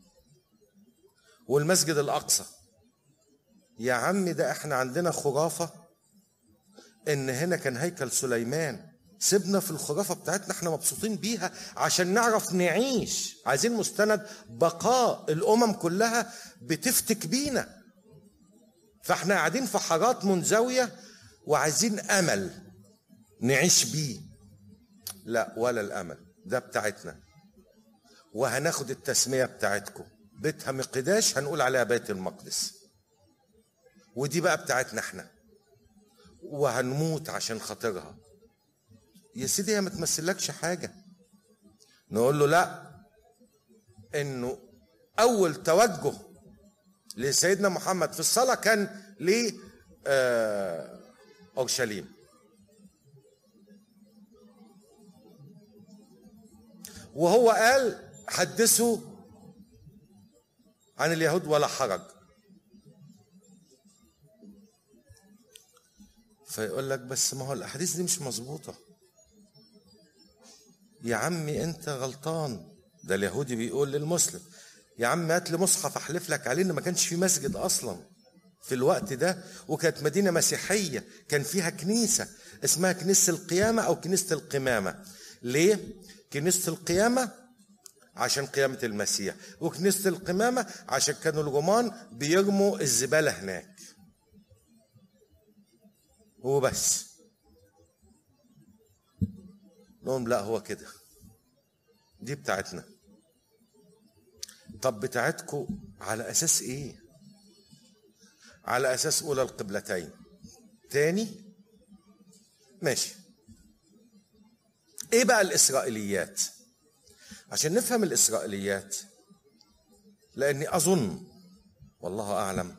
والمسجد الاقصى يا عم ده احنا عندنا خرافه ان هنا كان هيكل سليمان سيبنا في الخرافه بتاعتنا احنا مبسوطين بيها عشان نعرف نعيش عايزين مستند بقاء الامم كلها بتفتك بينا فاحنا قاعدين في حارات منزويه وعايزين امل نعيش بيه لا ولا الامل ده بتاعتنا وهناخد التسميه بتاعتكم بيتها مقداش هنقول عليها بيت المقدس ودي بقى بتاعتنا احنا وهنموت عشان خاطرها يا سيدي هي ما تمثلكش حاجه نقول له لا انه اول توجه لسيدنا محمد في الصلاة كان ل أورشليم وهو قال حدثوا عن اليهود ولا حرج فيقول لك بس ما هو الاحاديث دي مش مظبوطه يا عمي انت غلطان ده اليهودي بيقول للمسلم يا عم هات لي مصحف احلف لك عليه ان ما كانش في مسجد اصلا في الوقت ده وكانت مدينه مسيحيه كان فيها كنيسه اسمها كنيسه القيامه او كنيسه القمامه ليه كنيسه القيامه عشان قيامه المسيح وكنيسه القمامه عشان كانوا الرومان بيرموا الزباله هناك وبس نقول لا هو كده دي بتاعتنا طب بتاعتكم على اساس ايه على اساس اولى القبلتين تاني ماشي ايه بقى الاسرائيليات عشان نفهم الاسرائيليات لاني اظن والله اعلم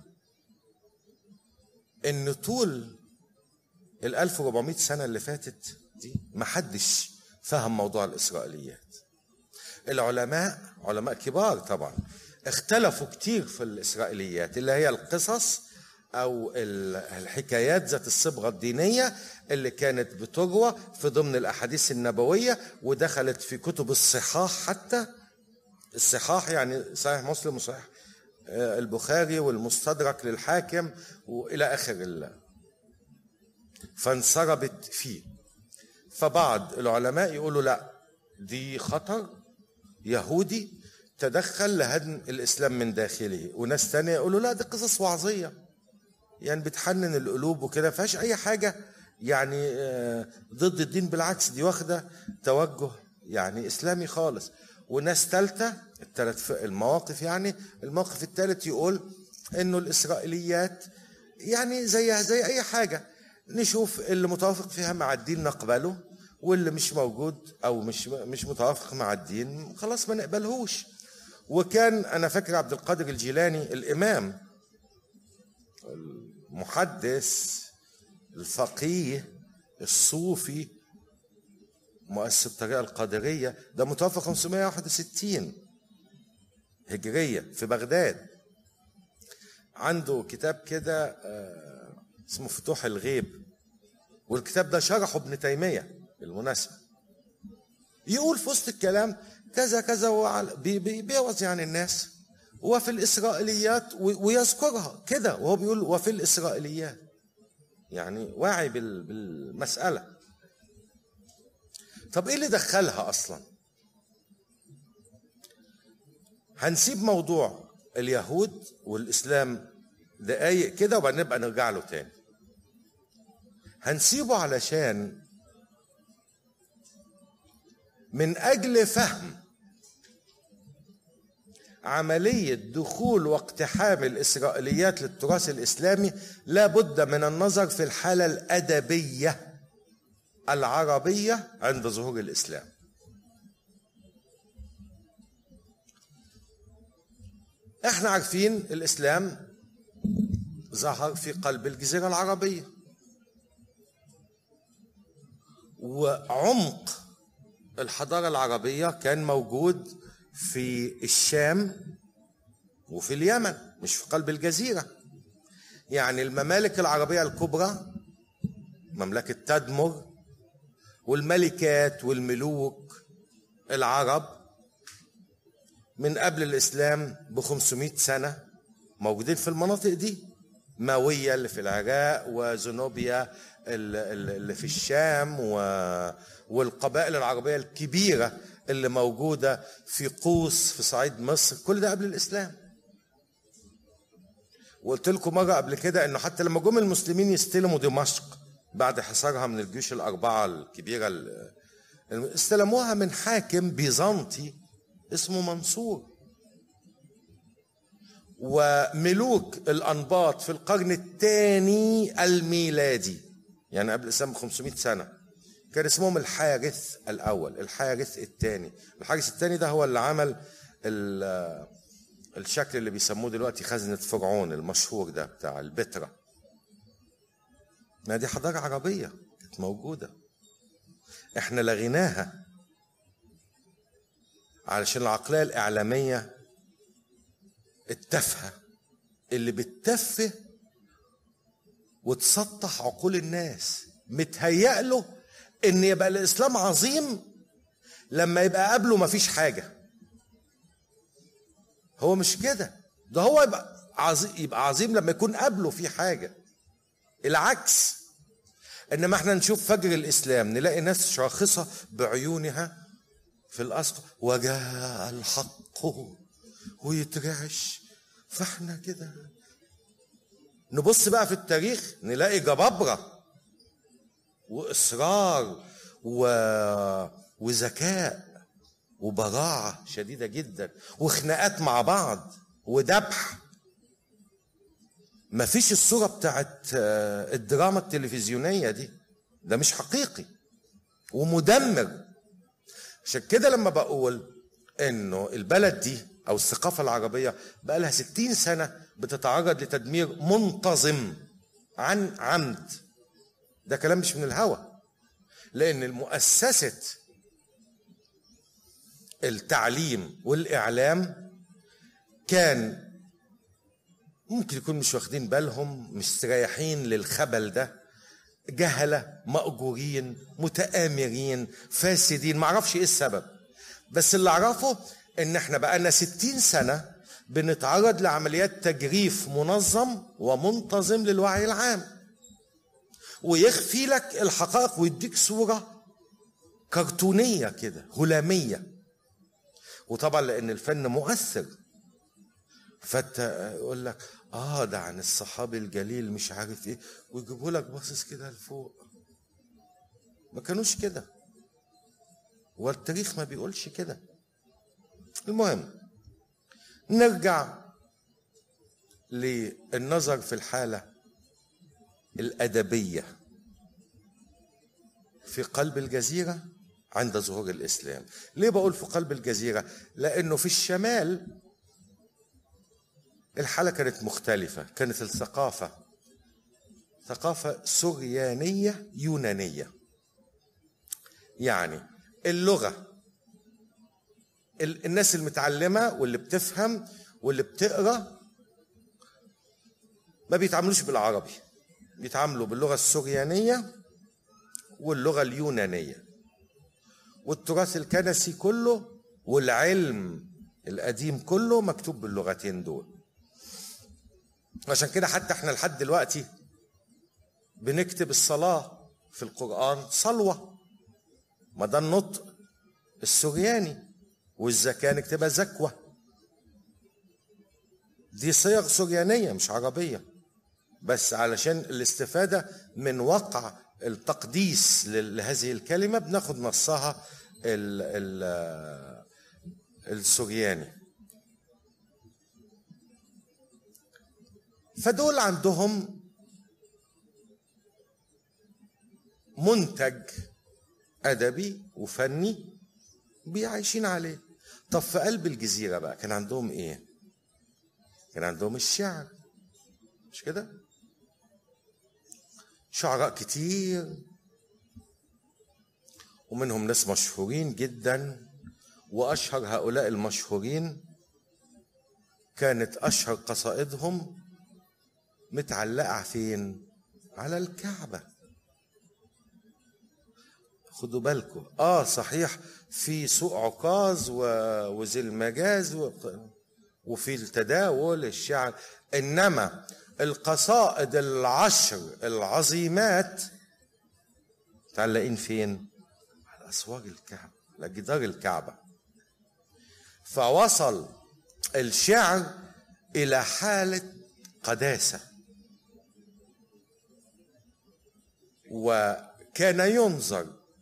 ان طول ال 1400 سنه اللي فاتت دي محدش فهم موضوع الاسرائيليات العلماء علماء كبار طبعا اختلفوا كتير في الإسرائيليات اللي هي القصص أو الحكايات ذات الصبغة الدينية اللي كانت بتروى في ضمن الأحاديث النبوية ودخلت في كتب الصحاح حتى الصحاح يعني صحيح مسلم وصحيح البخاري والمستدرك للحاكم وإلى آخر الله فانسربت فيه فبعض العلماء يقولوا لا دي خطر يهودي تدخل لهدم الاسلام من داخله وناس تانية يقولوا لا دي قصص وعظيه يعني بتحنن القلوب وكده فيهاش اي حاجه يعني ضد الدين بالعكس دي واخده توجه يعني اسلامي خالص وناس ثالثه الثلاث المواقف يعني الموقف الثالث يقول انه الاسرائيليات يعني زيها زي اي حاجه نشوف اللي متوافق فيها مع الدين نقبله واللي مش موجود او مش مش متوافق مع الدين خلاص ما نقبلهوش وكان انا فاكر عبد القادر الجيلاني الامام المحدث الفقيه الصوفي مؤسس الطريقه القادريه ده متوفى 561 هجريه في بغداد عنده كتاب كده آه، اسمه فتوح الغيب والكتاب ده شرحه ابن تيميه بالمناسبه يقول في وسط الكلام كذا كذا بيوز يعني الناس وفي الإسرائيليات ويذكرها كده وهو بيقول وفي الإسرائيليات يعني واعي بالمسألة طب إيه اللي دخلها أصلا هنسيب موضوع اليهود والإسلام دقايق كده وبعدين نبقى نرجع له تاني هنسيبه علشان من أجل فهم عملية دخول واقتحام الإسرائيليات للتراث الإسلامي لا بد من النظر في الحالة الأدبية العربية عند ظهور الإسلام احنا عارفين الإسلام ظهر في قلب الجزيرة العربية وعمق الحضارة العربية كان موجود في الشام وفي اليمن مش في قلب الجزيرة يعني الممالك العربية الكبرى مملكة تدمر والملكات والملوك العرب من قبل الإسلام ب 500 سنة موجودين في المناطق دي ماوية اللي في العراق وزنوبيا اللي في الشام والقبائل العربية الكبيرة اللي موجودة في قوس في صعيد مصر كل ده قبل الإسلام وقلت لكم مرة قبل كده إنه حتى لما جم المسلمين يستلموا دمشق بعد حصارها من الجيوش الأربعة الكبيرة استلموها من حاكم بيزنطي اسمه منصور وملوك الأنباط في القرن الثاني الميلادي يعني قبل الإسلام ب 500 سنة كان اسمهم الحارث الأول الحارث الثاني الحارث الثاني ده هو اللي عمل الشكل اللي بيسموه دلوقتي خزنة فرعون المشهور ده بتاع البتراء ما دي حضارة عربية كانت موجودة احنا لغيناها علشان العقلية الإعلامية التافهة اللي بتتفه وتسطح عقول الناس متهيأ له ان يبقى الاسلام عظيم لما يبقى قبله مفيش حاجه هو مش كده ده هو يبقى عظيم يبقى عظيم لما يكون قبله في حاجه العكس انما احنا نشوف فجر الاسلام نلاقي ناس شاخصه بعيونها في الاسقى وجاء الحق ويترعش فاحنا كده نبص بقى في التاريخ نلاقي جبابره واصرار و... وذكاء وبراعه شديده جدا وخناقات مع بعض وذبح مفيش الصوره بتاعت آه، الدراما التلفزيونيه دي ده مش حقيقي ومدمر عشان كده لما بقول انه البلد دي او الثقافه العربيه بقى لها 60 سنه بتتعرض لتدمير منتظم عن عمد ده كلام مش من الهوى لان المؤسسه التعليم والاعلام كان ممكن يكون مش واخدين بالهم مستريحين للخبل ده جهلة مأجورين متآمرين فاسدين معرفش ايه السبب بس اللي اعرفه ان احنا بقالنا ستين سنة بنتعرض لعمليات تجريف منظم ومنتظم للوعي العام ويخفي لك الحقائق ويديك صورة كرتونية كده هلامية وطبعا لأن الفن مؤثر فانت يقول لك اه ده عن الصحابي الجليل مش عارف ايه ويجيبوا لك باصص كده لفوق ما كانوش كده والتاريخ ما بيقولش كده المهم نرجع للنظر في الحاله الادبيه في قلب الجزيرة عند ظهور الإسلام ليه بقول في قلب الجزيرة لأنه في الشمال الحالة كانت مختلفة كانت الثقافة ثقافة سريانية يونانية يعني اللغة الناس المتعلمة واللي بتفهم واللي بتقرا ما بيتعاملوش بالعربي بيتعاملوا باللغة السريانية واللغة اليونانية والتراث الكنسي كله والعلم القديم كله مكتوب باللغتين دول عشان كده حتى احنا لحد دلوقتي بنكتب الصلاة في القرآن صلوة ما ده النطق السرياني والزكاة نكتبها زكوة دي صيغ سريانية مش عربية بس علشان الاستفادة من وقع التقديس لهذه الكلمة بناخد نصها ال ال السرياني فدول عندهم منتج أدبي وفني بيعيشين عليه طب في قلب الجزيرة بقى كان عندهم إيه؟ كان عندهم الشعر مش كده؟ شعراء كتير ومنهم ناس مشهورين جدا واشهر هؤلاء المشهورين كانت اشهر قصائدهم متعلقه فين على الكعبه خدوا بالكم اه صحيح في سوق عكاظ وذي المجاز وفي التداول الشعر انما القصائد العشر العظيمات متعلقين فين؟ على أسوار الكعبة على جدار الكعبة فوصل الشعر إلى حالة قداسة وكان ينظر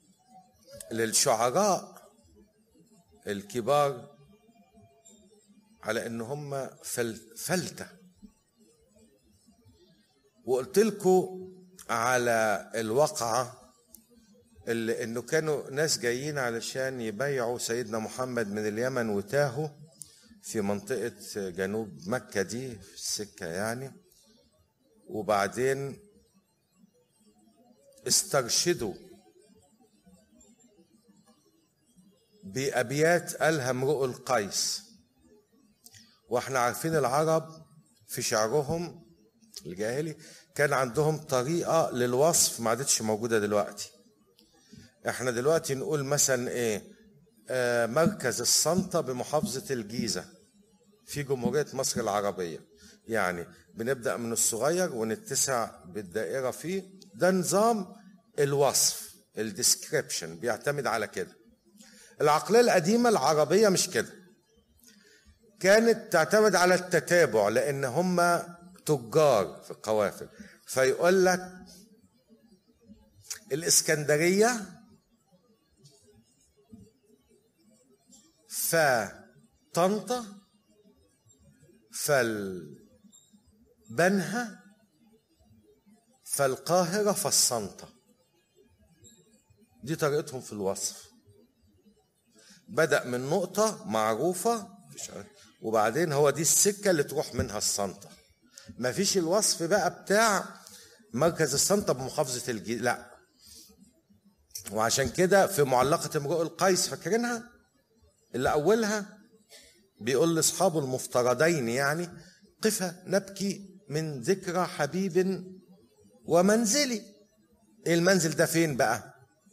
للشعراء الكبار على ان هم فلته وقلت لكم على الواقعة اللي انه كانوا ناس جايين علشان يبيعوا سيدنا محمد من اليمن وتاهوا في منطقة جنوب مكة دي في السكة يعني وبعدين استرشدوا بأبيات قالها امرؤ القيس واحنا عارفين العرب في شعرهم الجاهلي كان عندهم طريقة للوصف ما عادتش موجودة دلوقتي احنا دلوقتي نقول مثلا ايه آه مركز السلطة بمحافظة الجيزة في جمهورية مصر العربية يعني بنبدأ من الصغير ونتسع بالدائرة فيه ده نظام الوصف الديسكريبشن بيعتمد على كده العقلية القديمة العربية مش كده كانت تعتمد على التتابع لأن هم تجار في القوافل فيقول لك الإسكندرية فطنطا فالبنها فالقاهرة فالصنطة دي طريقتهم في الوصف بدأ من نقطة معروفة وبعدين هو دي السكة اللي تروح منها الصنطة ما فيش الوصف بقى بتاع مركز الصنطة بمحافظة الجيزة لا وعشان كده في معلقة امرؤ القيس فاكرينها اللي أولها بيقول لأصحابه المفترضين يعني قفا نبكي من ذكرى حبيب ومنزلي ايه المنزل ده فين بقى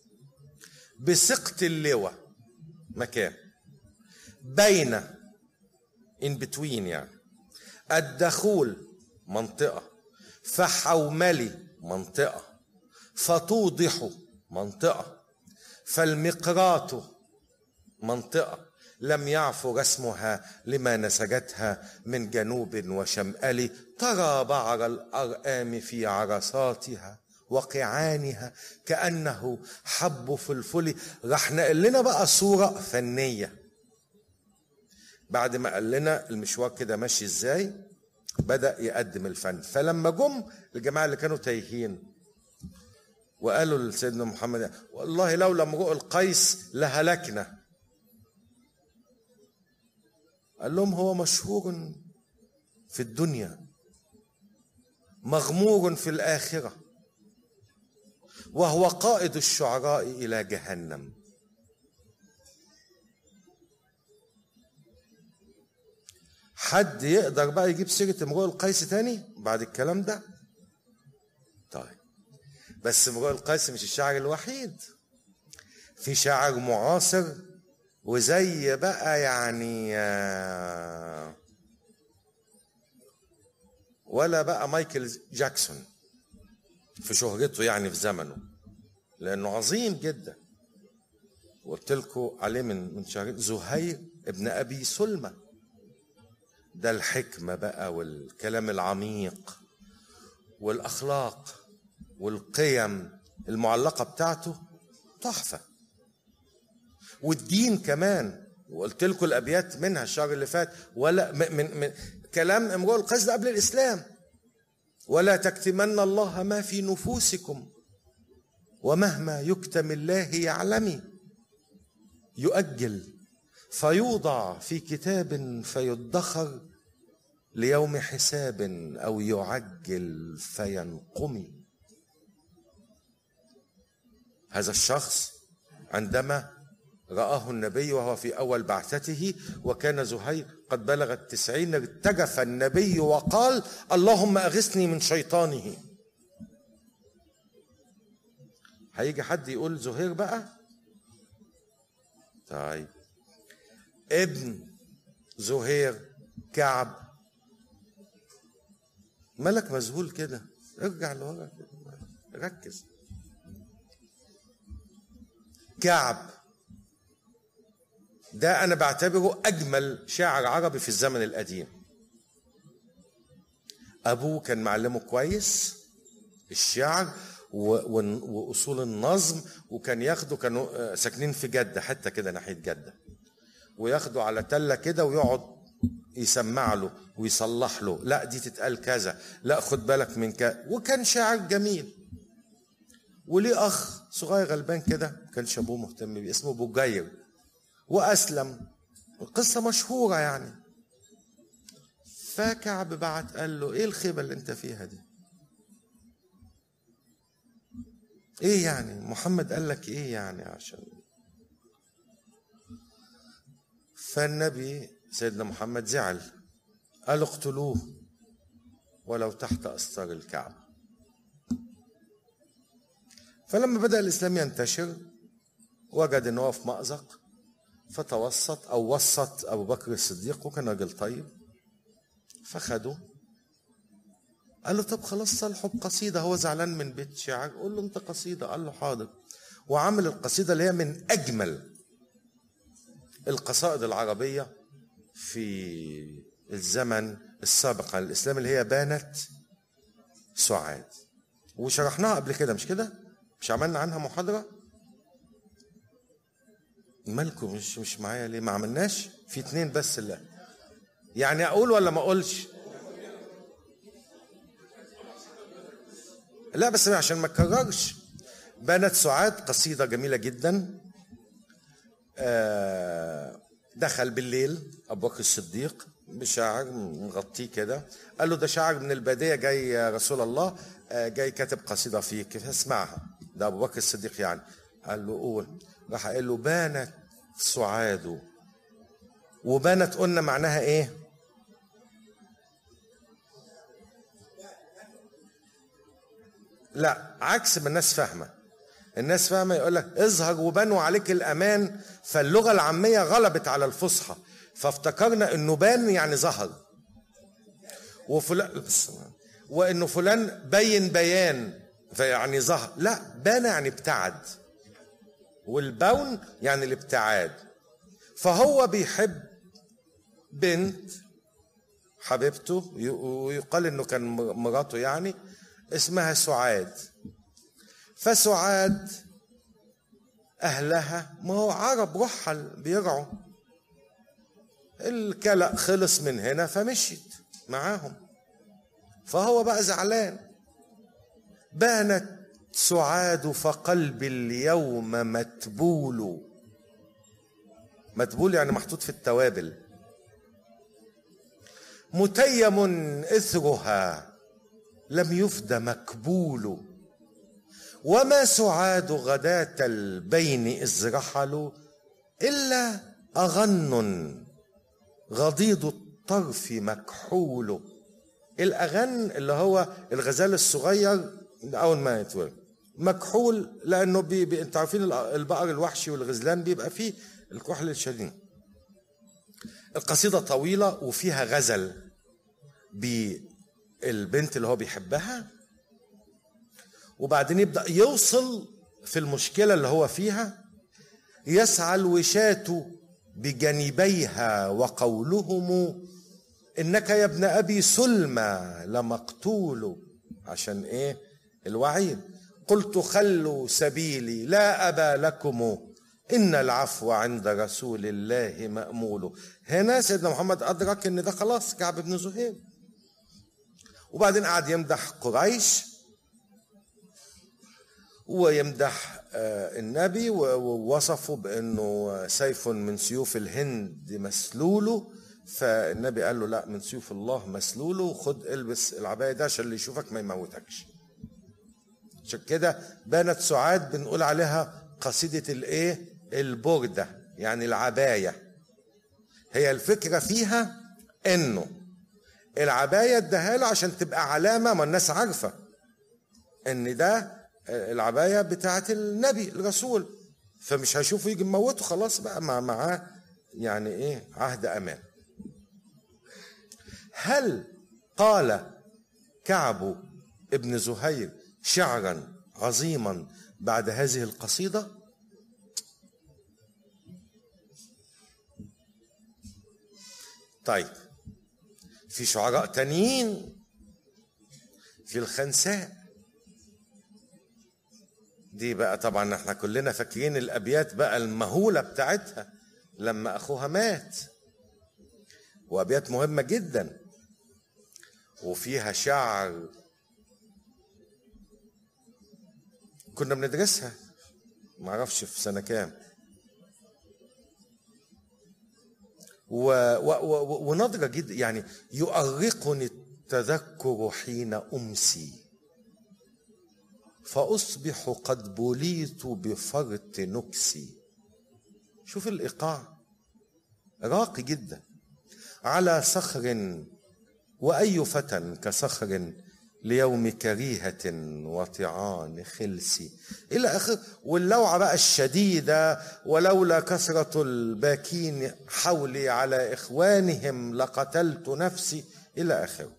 بسقط اللواء مكان بين in between يعني الدخول منطقة فحوملي منطقة فتوضح منطقة فالمقراط منطقة لم يعفو رسمها لما نسجتها من جنوب وشمال ترى بعر الأرآم في عرصاتها وقعانها كأنه حب فلفل راح نقل لنا بقى صورة فنية بعد ما قال لنا المشوار كده ماشي ازاي بدأ يقدم الفن فلما جم الجماعة اللي كانوا تايهين وقالوا لسيدنا محمد والله لولا امرؤ القيس لهلكنا قال لهم هو مشهور في الدنيا مغمور في الاخره وهو قائد الشعراء الى جهنم حد يقدر بقى يجيب سيره امرؤ القيس تاني بعد الكلام ده طيب بس امرؤ القيس مش الشاعر الوحيد في شاعر معاصر وزي بقى يعني آه، ولا بقى مايكل جاكسون في شهرته يعني في زمنه لانه عظيم جدا قلت لكم عليه من من شهرين زهير ابن ابي سلمى ده الحكمه بقى والكلام العميق والاخلاق والقيم المعلقه بتاعته تحفه والدين كمان وقلت لكم الابيات منها الشهر اللي فات ولا من, من, من كلام امرؤ القيس ده قبل الاسلام ولا تكتمن الله ما في نفوسكم ومهما يكتم الله يعلمي يؤجل فيوضع في كتاب فيدخر ليوم حساب او يعجل فينقمي هذا الشخص عندما رآه النبي وهو في أول بعثته وكان زهير قد بلغ التسعين ارتجف النبي وقال اللهم أغثني من شيطانه هيجي حد يقول زهير بقى طيب ابن زهير كعب ملك مذهول كده ارجع لورا كده ركز كعب ده انا بعتبره اجمل شاعر عربي في الزمن القديم ابوه كان معلمه كويس الشعر واصول النظم وكان ياخده كانوا ساكنين في جده حته كده ناحيه جده وياخده على تله كده ويقعد يسمع له ويصلح له لا دي تتقال كذا لا خد بالك من كذا وكان شاعر جميل وليه اخ صغير غلبان كده كانش ابوه مهتم بيه اسمه بوجير واسلم القصه مشهوره يعني فكعب بعت قال له ايه الخيبه اللي انت فيها دي ايه يعني محمد قال لك ايه يعني عشان فالنبي سيدنا محمد زعل قال اقتلوه ولو تحت استار الكعبه فلما بدا الاسلام ينتشر وجد ان هو في مازق فتوسط او وسط ابو بكر الصديق وكان راجل طيب فخده قال له طب خلاص صالحه بقصيده هو زعلان من بيت شعر قول له انت قصيده قال له حاضر وعمل القصيده اللي هي من اجمل القصائد العربيه في الزمن السابق عن الاسلام اللي هي بانت سعاد وشرحناها قبل كده مش كده مش عملنا عنها محاضره مالكم مش مش معايا ليه ما عملناش في اتنين بس اللي يعني اقول ولا ما اقولش لا بس عشان ما اكررش بنت سعاد قصيدة جميلة جدا آه، دخل بالليل أبو بكر الصديق بشاعر مغطيه كده قال له ده شاعر من البادية جاي يا رسول الله آه، جاي كاتب قصيدة فيك اسمعها ده أبو بكر الصديق يعني قال له قول راح قال له بانت سعاد وبانت قلنا معناها ايه لا عكس ما الناس فاهمه الناس فاهمه يقول لك اظهر وبنوا عليك الامان فاللغه العاميه غلبت على الفصحى فافتكرنا انه بان يعني ظهر وفلان وانه فلان بين بيان فيعني ظهر لا بان يعني ابتعد والبون يعني الابتعاد فهو بيحب بنت حبيبته ويقال انه كان مراته يعني اسمها سعاد فسعاد اهلها ما هو عرب رحل بيرعوا الكلأ خلص من هنا فمشيت معاهم فهو بقى زعلان بانت سعاد فقلبي اليوم متبول متبول يعني محطوط في التوابل متيم اثرها لم يفد مكبول وما سعاد غداة البين إذ رحلوا إلا أغن غضيض الطرف مكحول الأغن اللي هو الغزال الصغير أول ما يتولد مكحول لأنه بي بي أنتوا عارفين البقر الوحشي والغزلان بيبقى فيه الكحل الشديد القصيدة طويلة وفيها غزل بالبنت اللي هو بيحبها وبعدين يبدأ يوصل في المشكلة اللي هو فيها يسعى الوشاة بجانبيها وقولهم إنك يا ابن أبي سلمى لمقتول عشان إيه الوعيد قلت خلوا سبيلي لا أبا لكم إن العفو عند رسول الله مأمول هنا سيدنا محمد أدرك إن ده خلاص كعب بن زهير وبعدين قعد يمدح قريش ويمدح النبي ووصفه بأنه سيف من سيوف الهند مسلوله فالنبي قال له لا من سيوف الله مسلوله خد البس العباية ده عشان اللي يشوفك ما يموتكش عشان كده بانت سعاد بنقول عليها قصيدة الايه البردة يعني العباية هي الفكرة فيها انه العباية اداها له عشان تبقى علامة ما الناس عارفة ان ده العباية بتاعت النبي الرسول فمش هيشوفه يجي مموته خلاص بقى مع معاه يعني ايه عهد امان هل قال كعب ابن زهير شعرا عظيما بعد هذه القصيده طيب في شعراء تانيين في الخنساء دي بقى طبعا احنا كلنا فاكرين الابيات بقى المهوله بتاعتها لما اخوها مات وابيات مهمه جدا وفيها شعر كنا بندرسها معرفش في سنه كام و و و ونضرة جدا يعني يؤرقني التذكر حين أمسي فأصبح قد بليت بفرط نكسي شوف الإيقاع راقي جدا على صخر وأي فتى كصخر ليوم كريهة وطعان خلسي إلى آخر واللوعة بقى الشديدة ولولا كثرة الباكين حولي على إخوانهم لقتلت نفسي إلى آخره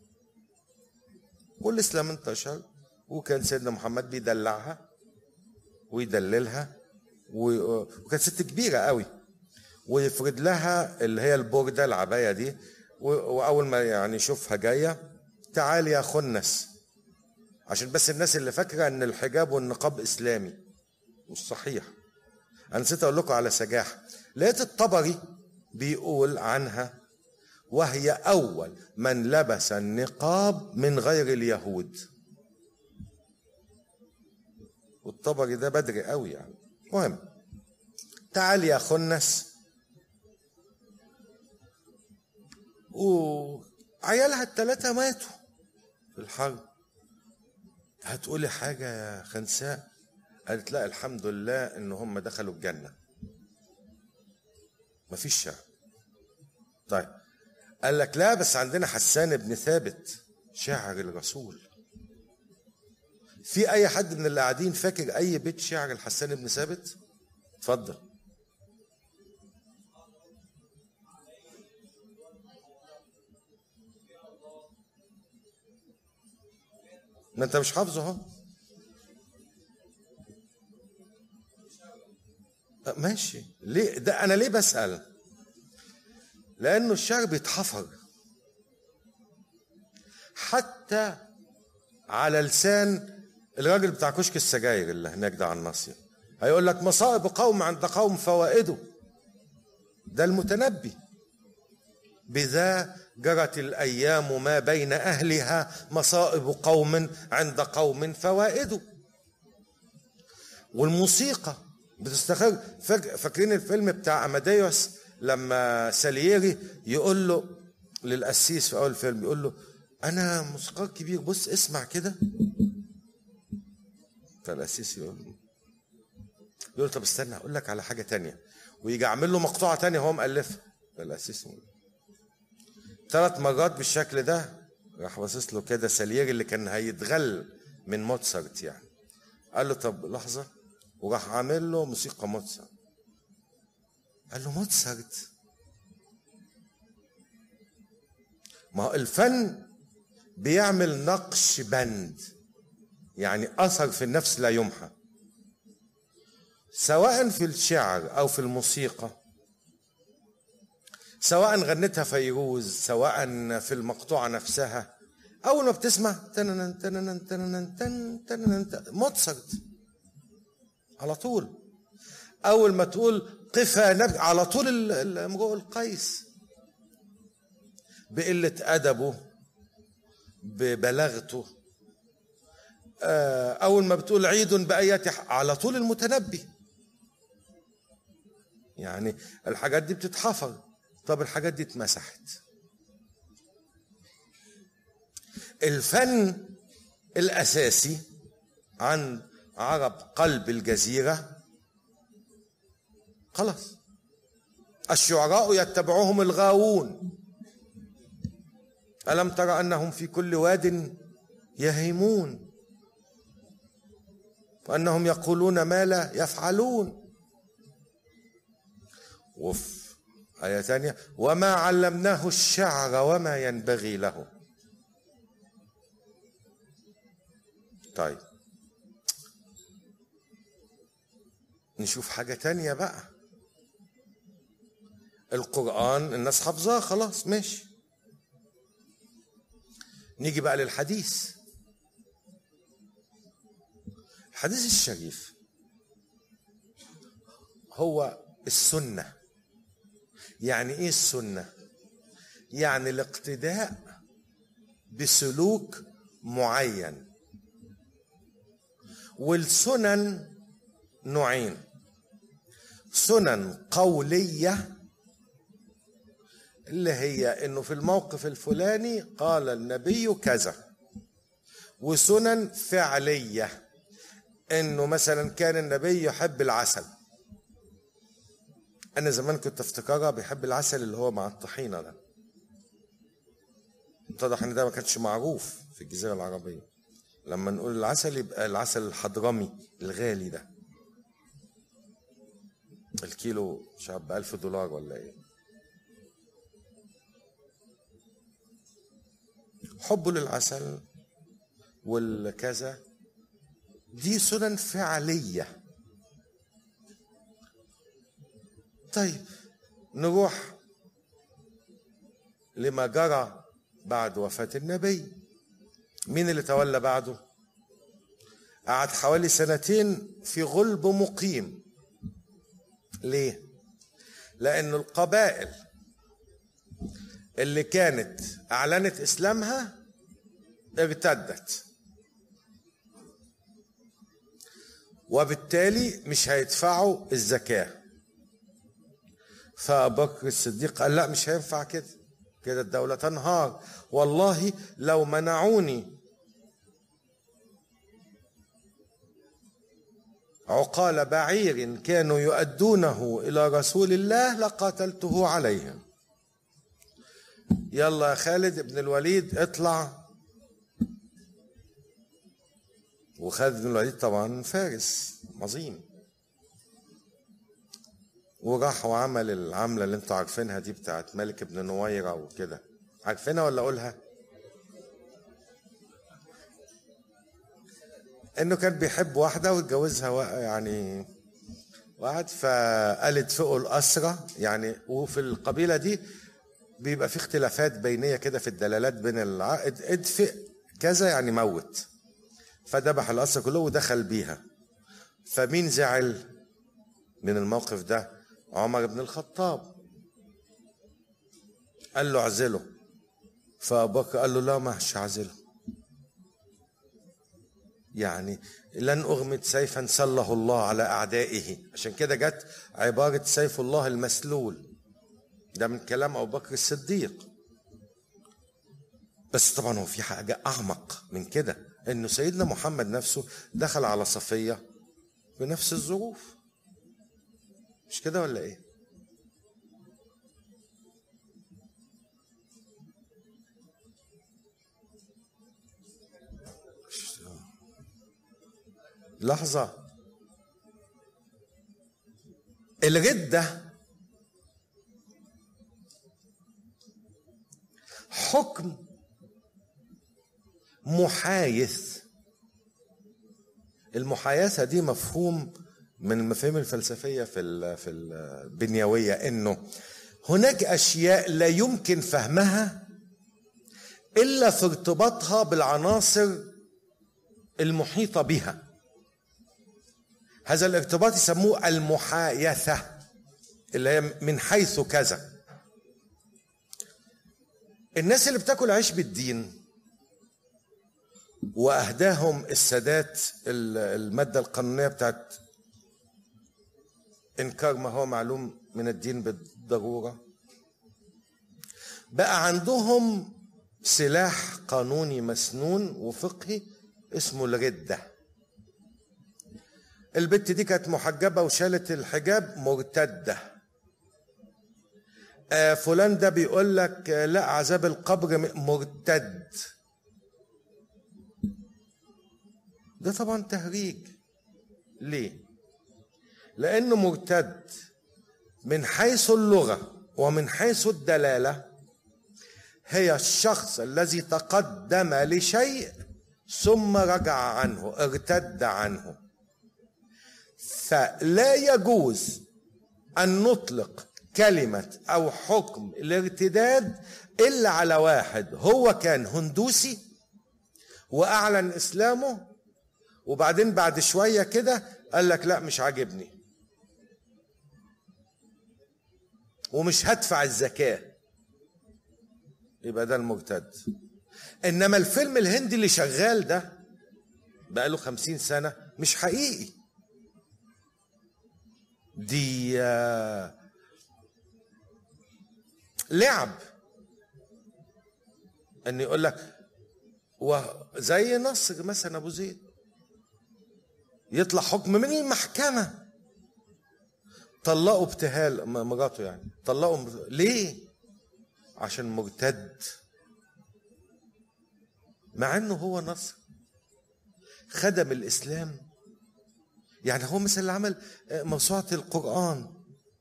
والإسلام انتشر وكان سيدنا محمد بيدلعها ويدللها وكانت ست كبيرة قوي ويفرد لها اللي هي البردة العباية دي وأول ما يعني يشوفها جاية تعال يا خنس عشان بس الناس اللي فاكرة ان الحجاب والنقاب اسلامي مش صحيح انا نسيت اقول لكم على سجاح لقيت الطبري بيقول عنها وهي اول من لبس النقاب من غير اليهود والطبري ده بدري قوي يعني مهم تعال يا خنس وعيالها الثلاثة ماتوا في الحرب هتقولي حاجة يا خنساء قالت لا الحمد لله ان هم دخلوا الجنة مفيش شعر طيب قال لك لا بس عندنا حسان بن ثابت شاعر الرسول في اي حد من اللي قاعدين فاكر اي بيت شعر الحسان بن ثابت اتفضل ما انت مش حافظه اهو ماشي ليه ده انا ليه بسال لانه الشعر بيتحفر حتى على لسان الراجل بتاع كشك السجاير اللي هناك ده على الناصيه هيقول لك مصائب قوم عند قوم فوائده ده المتنبي بذا جرت الايام ما بين اهلها مصائب قوم عند قوم فوائد والموسيقى بتستخرج فاك- فاكرين الفيلم بتاع اماديوس لما سالييري يقول له للقسيس في اول الفيلم يقول له انا موسيقار كبير بص اسمع كده فالقسيس يقول له يقول له طب استنى اقول لك على حاجه تانية ويجي عامل له مقطوعه تانية هو مؤلفها فالقسيس يقول ثلاث مرات بالشكل ده راح باصص له كده سالييري اللي كان هيتغل من موتسارت يعني قال له طب لحظه وراح عامل له موسيقى موتسارت قال له موتسارت ما هو الفن بيعمل نقش بند يعني اثر في النفس لا يمحى سواء في الشعر او في الموسيقى سواء غنتها فيروز سواء في المقطوعه نفسها اول ما بتسمع تننن تننن تننن تن تننن تن- موتسارت على طول اول ما تقول قفا نب... على طول ال- الامرؤ القيس بقله ادبه ببلاغته آه، اول ما بتقول عيد بايات ح- على طول المتنبي يعني الحاجات دي بتتحفر طب الحاجات دي اتمسحت الفن الاساسي عند عرب قلب الجزيره خلاص الشعراء يتبعهم الغاوون الم تر انهم في كل واد يهيمون وانهم يقولون ما لا يفعلون وفي آية ثانية وما علمناه الشعر وما ينبغي له طيب نشوف حاجة تانية بقى القرآن الناس حافظاه خلاص ماشي نيجي بقى للحديث الحديث الشريف هو السنة يعني ايه السنة يعني الاقتداء بسلوك معين والسنن نوعين سنن قوليه اللي هي انه في الموقف الفلاني قال النبي كذا وسنن فعليه انه مثلا كان النبي يحب العسل انا زمان كنت افتكرها بيحب العسل اللي هو مع الطحينه ده اتضح ان ده ما كانش معروف في الجزيره العربيه لما نقول العسل يبقى العسل الحضرمي الغالي ده الكيلو مش عارف ب 1000 دولار ولا ايه حبه للعسل والكذا دي سنن فعليه طيب نروح لما جرى بعد وفاة النبي مين اللي تولى بعده قعد حوالي سنتين في غلب مقيم ليه لأن القبائل اللي كانت أعلنت إسلامها ارتدت وبالتالي مش هيدفعوا الزكاه فبكر الصديق قال لا مش هينفع كده كده الدولة تنهار والله لو منعوني عقال بعير كانوا يؤدونه إلى رسول الله لقاتلته عليهم يلا يا خالد ابن الوليد اطلع وخالد بن الوليد طبعا فارس عظيم وراح وعمل العملة اللي انتوا عارفينها دي بتاعت ملك بن نويرة وكده عارفينها ولا اقولها انه كان بيحب واحدة واتجوزها يعني وقعد فقالت فوق الأسرة يعني وفي القبيلة دي بيبقى في اختلافات بينية كده في الدلالات بين العقد ادفئ كذا يعني موت فذبح الأسرة كله ودخل بيها فمين زعل من الموقف ده عمر بن الخطاب قال له اعزله فابو بكر قال له لا مش هعزله يعني لن أغمد سيفا سله الله على أعدائه عشان كده جت عبارة سيف الله المسلول ده من كلام أبو بكر الصديق بس طبعا هو في حاجة أعمق من كده إنه سيدنا محمد نفسه دخل على صفية بنفس الظروف مش كده ولا إيه؟ لحظة الردة حكم محايث المحايثة دي مفهوم من المفاهيم الفلسفية في في البنيوية انه هناك اشياء لا يمكن فهمها الا في ارتباطها بالعناصر المحيطة بها هذا الارتباط يسموه المحايثة اللي هي من حيث كذا الناس اللي بتاكل عيش بالدين واهداهم السادات الماده القانونيه بتاعت انكار ما هو معلوم من الدين بالضروره بقى عندهم سلاح قانوني مسنون وفقهي اسمه الرده البت دي كانت محجبه وشالت الحجاب مرتده آه فلان ده بيقول لك آه لا عذاب القبر مرتد ده طبعا تهريج ليه لانه مرتد من حيث اللغه ومن حيث الدلاله هي الشخص الذي تقدم لشيء ثم رجع عنه ارتد عنه فلا يجوز ان نطلق كلمه او حكم الارتداد الا على واحد هو كان هندوسي واعلن اسلامه وبعدين بعد شويه كده قال لك لا مش عاجبني ومش هدفع الزكاه يبقى ده المرتد انما الفيلم الهندي اللي شغال ده بقاله خمسين سنه مش حقيقي دي لعب ان يقول لك وزي نصر مثلا ابو زيد يطلع حكم من المحكمة طلقوا ابتهال مراته يعني طلقوا ليه عشان مرتد مع انه هو نصر خدم الاسلام يعني هو مثلا اللي عمل موسوعة القرآن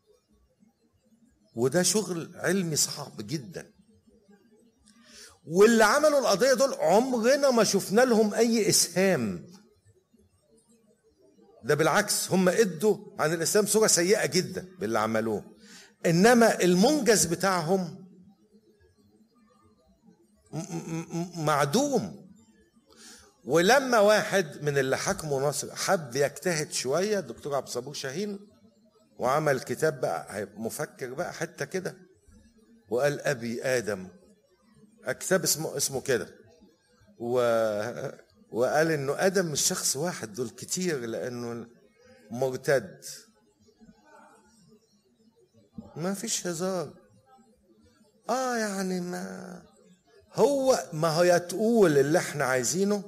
وده شغل علمي صعب جدا واللي عملوا القضية دول عمرنا ما شفنا لهم أي إسهام ده بالعكس هم ادوا عن الاسلام صوره سيئه جدا باللي عملوه انما المنجز بتاعهم معدوم ولما واحد من اللي حكموا مصر حب يجتهد شويه الدكتور عبد الصبور شاهين وعمل كتاب بقى مفكر بقى حته كده وقال ابي ادم كتاب اسمه اسمه كده و وقال انه ادم مش شخص واحد دول كتير لانه مرتد ما فيش هزار اه يعني ما هو ما هو تقول اللي احنا عايزينه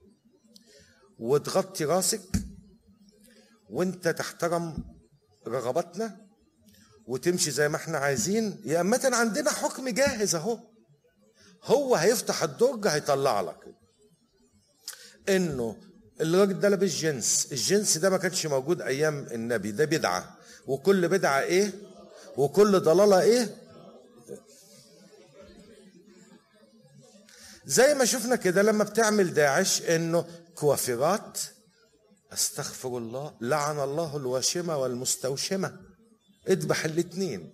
وتغطي راسك وانت تحترم رغباتنا وتمشي زي ما احنا عايزين يا اما عندنا حكم جاهز اهو هو هيفتح الدرج هيطلع لك انه الراجل ده لابس جنس الجنس ده ما كانش موجود ايام النبي ده بدعه وكل بدعه ايه وكل ضلاله ايه زي ما شفنا كده لما بتعمل داعش انه كوافرات استغفر الله لعن الله الواشمه والمستوشمه اذبح الاتنين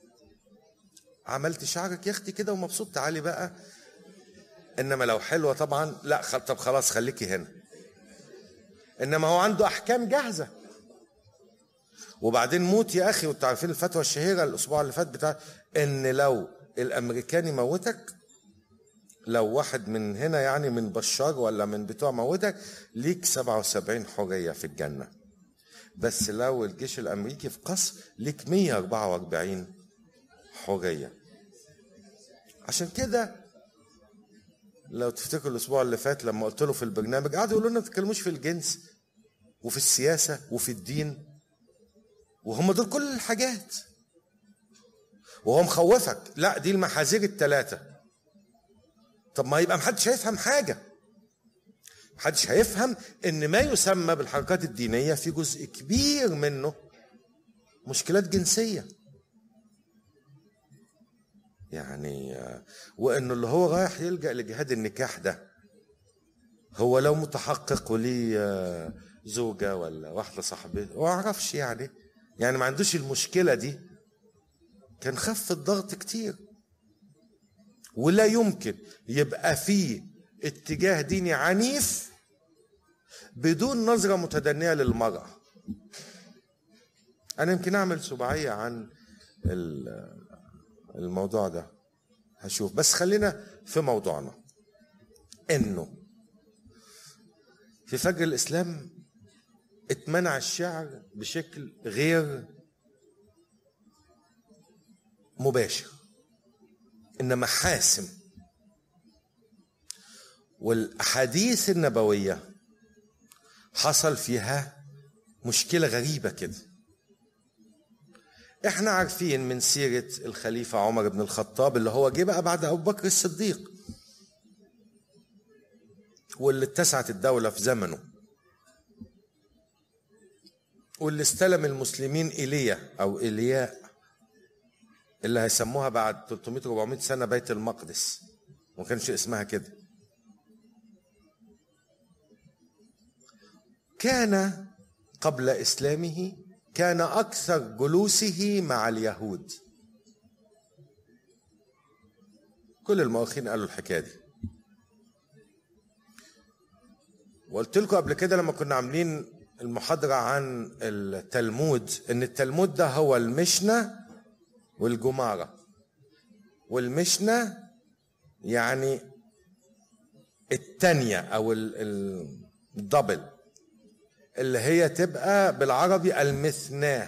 عملت شعرك يا اختي كده ومبسوط تعالي بقى انما لو حلوه طبعا لا طب خلاص خليكي هنا انما هو عنده احكام جاهزه وبعدين موت يا اخي وانتوا عارفين الفتوى الشهيره الاسبوع اللي فات بتاع ان لو الامريكاني موتك لو واحد من هنا يعني من بشار ولا من بتوع موتك ليك 77 حرية في الجنة بس لو الجيش الأمريكي في قصر ليك 144 حرية عشان كده لو تفتكروا الأسبوع اللي فات لما قلت له في البرنامج قعدوا يقولوا لنا ما تتكلموش في الجنس وفي السياسة وفي الدين وهم دول كل الحاجات وهو مخوفك لا دي المحاذير الثلاثة طب ما يبقى محدش هيفهم حاجة محدش هيفهم ان ما يسمى بالحركات الدينية في جزء كبير منه مشكلات جنسية يعني وانه اللي هو رايح يلجأ لجهاد النكاح ده هو لو متحقق وليه زوجة ولا واحدة صاحبته ما اعرفش يعني يعني ما عندوش المشكلة دي كان خف الضغط كتير ولا يمكن يبقى فيه اتجاه ديني عنيف بدون نظرة متدنية للمرأة أنا يمكن أعمل سبعية عن الموضوع ده هشوف بس خلينا في موضوعنا إنه في فجر الإسلام اتمنع الشعر بشكل غير مباشر انما حاسم والاحاديث النبويه حصل فيها مشكله غريبه كده احنا عارفين من سيره الخليفه عمر بن الخطاب اللي هو جه بقى بعد ابو بكر الصديق واللي اتسعت الدوله في زمنه واللي استلم المسلمين ايليا او ايلياء اللي هيسموها بعد 300 400 سنه بيت المقدس ما كانش اسمها كده كان قبل اسلامه كان اكثر جلوسه مع اليهود كل المؤرخين قالوا الحكايه دي وقلت لكم قبل كده لما كنا عاملين المحاضرة عن التلمود إن التلمود ده هو المشنة والجمارة والمشنة يعني التانية أو الدبل اللي هي تبقى بالعربي المثناه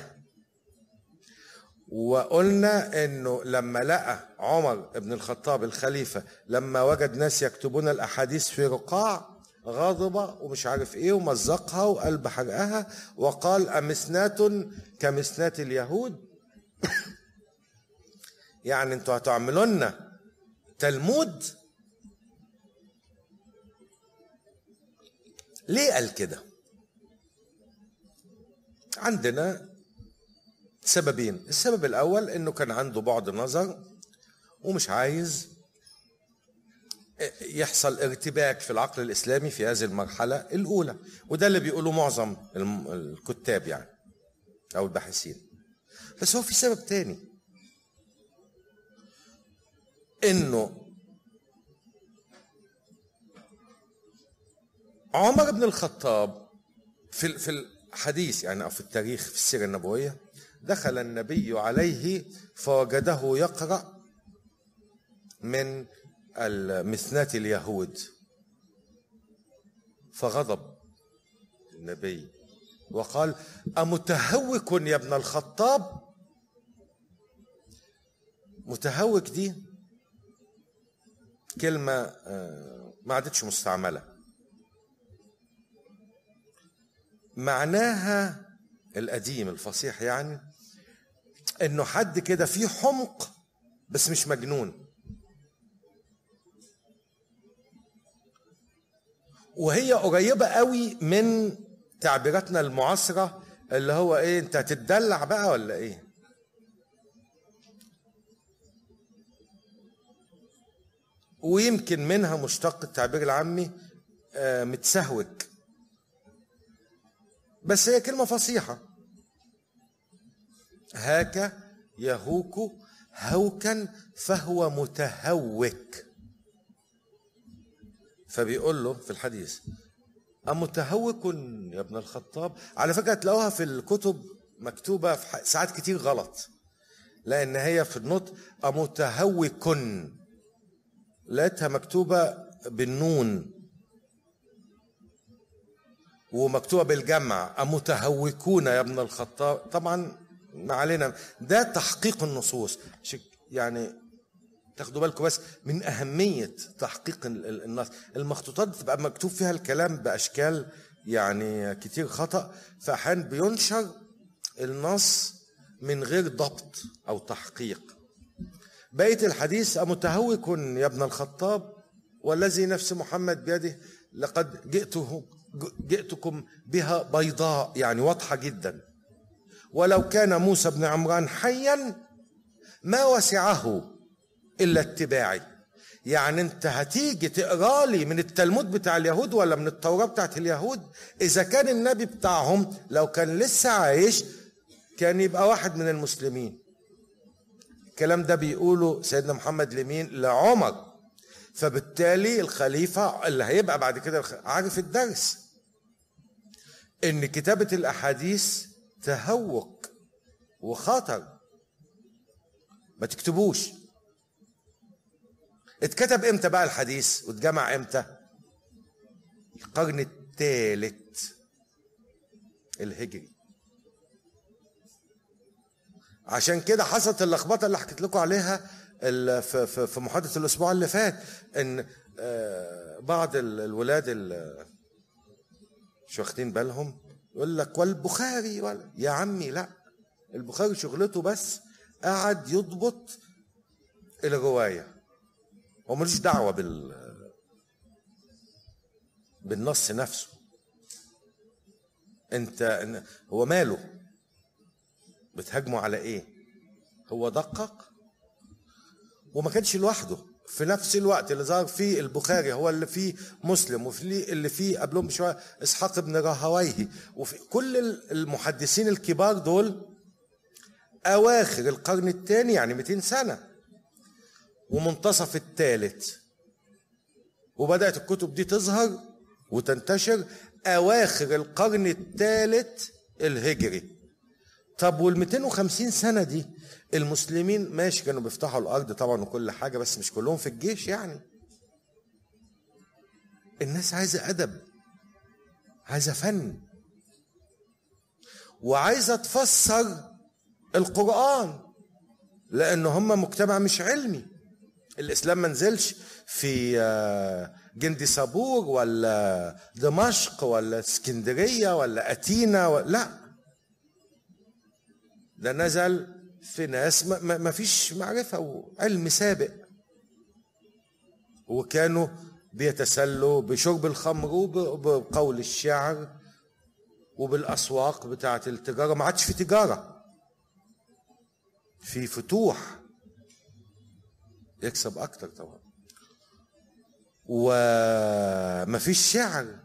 وقلنا انه لما لقى عمر بن الخطاب الخليفه لما وجد ناس يكتبون الاحاديث في رقاع غاضب ومش عارف ايه ومزقها وقلب حرقها وقال امثنات كمثنات اليهود يعني انتوا هتعملوا لنا تلمود ليه قال كده عندنا سببين السبب الاول انه كان عنده بعد نظر ومش عايز يحصل ارتباك في العقل الاسلامي في هذه المرحله الاولى وده اللي بيقوله معظم الكتاب يعني او الباحثين بس هو في سبب تاني انه عمر بن الخطاب في في الحديث يعني او في التاريخ في السيره النبويه دخل النبي عليه فوجده يقرا من المثنات اليهود فغضب النبي وقال أمتهوك يا ابن الخطاب متهوك دي كلمة ما عادتش مستعملة معناها القديم الفصيح يعني انه حد كده فيه حمق بس مش مجنون وهي قريبة قوي من تعبيراتنا المعاصرة اللي هو ايه انت هتتدلع بقى ولا ايه ويمكن منها مشتق التعبير العامي آه متسهوك بس هي كلمة فصيحة هاك يهوك هوكا فهو متهوك فبيقول له في الحديث أمتهوك يا ابن الخطاب على فكرة تلاقوها في الكتب مكتوبة في ساعات كتير غلط لأن هي في النطق أمتهوك لقيتها مكتوبة بالنون ومكتوبة بالجمع أمتهوكون يا ابن الخطاب طبعا ما علينا ده تحقيق النصوص يعني تاخدوا بالكم بس من أهمية تحقيق النص المخطوطات بتبقى مكتوب فيها الكلام بأشكال يعني كتير خطأ فأحيانا بينشر النص من غير ضبط أو تحقيق بيت الحديث أمتهوك يا ابن الخطاب والذي نفس محمد بيده لقد جئته جئتكم بها بيضاء يعني واضحة جدا ولو كان موسى بن عمران حيا ما وسعه إلا اتباعي يعني انت هتيجي تقرا لي من التلمود بتاع اليهود ولا من التوراه بتاعت اليهود اذا كان النبي بتاعهم لو كان لسه عايش كان يبقى واحد من المسلمين الكلام ده بيقوله سيدنا محمد لمين لعمر فبالتالي الخليفه اللي هيبقى بعد كده عارف الدرس ان كتابه الاحاديث تهوك وخطر ما تكتبوش اتكتب امتى بقى الحديث واتجمع امتى القرن الثالث الهجري عشان كده حصلت اللخبطه اللي حكيت لكم عليها في محاضره الاسبوع اللي فات ان آه، بعض الولاد مش واخدين بالهم يقول لك والبخاري ولا يا عمي لا البخاري شغلته بس قعد يضبط الروايه هو ملوش دعوه بال بالنص نفسه انت هو ماله بتهاجمه على ايه هو دقق وما كانش لوحده في نفس الوقت اللي ظهر فيه البخاري هو اللي فيه مسلم وفي اللي فيه قبلهم بشويه اسحاق بن راهويه وفي كل المحدثين الكبار دول اواخر القرن الثاني يعني 200 سنه ومنتصف الثالث وبدات الكتب دي تظهر وتنتشر اواخر القرن الثالث الهجري طب وال 250 سنه دي المسلمين ماشي كانوا بيفتحوا الارض طبعا وكل حاجه بس مش كلهم في الجيش يعني الناس عايزه ادب عايزه فن وعايزه تفسر القران لان هم مجتمع مش علمي الاسلام ما نزلش في آه، جندي صابور ولا دمشق ولا اسكندريه ولا اتينا ولا لا ده نزل في ناس ما فيش معرفة وعلم سابق وكانوا بيتسلوا بشرب الخمر وبقول الشعر وبالأسواق بتاعة التجارة ما عادش في تجارة في فتوح يكسب أكتر طبعا وما فيش شعر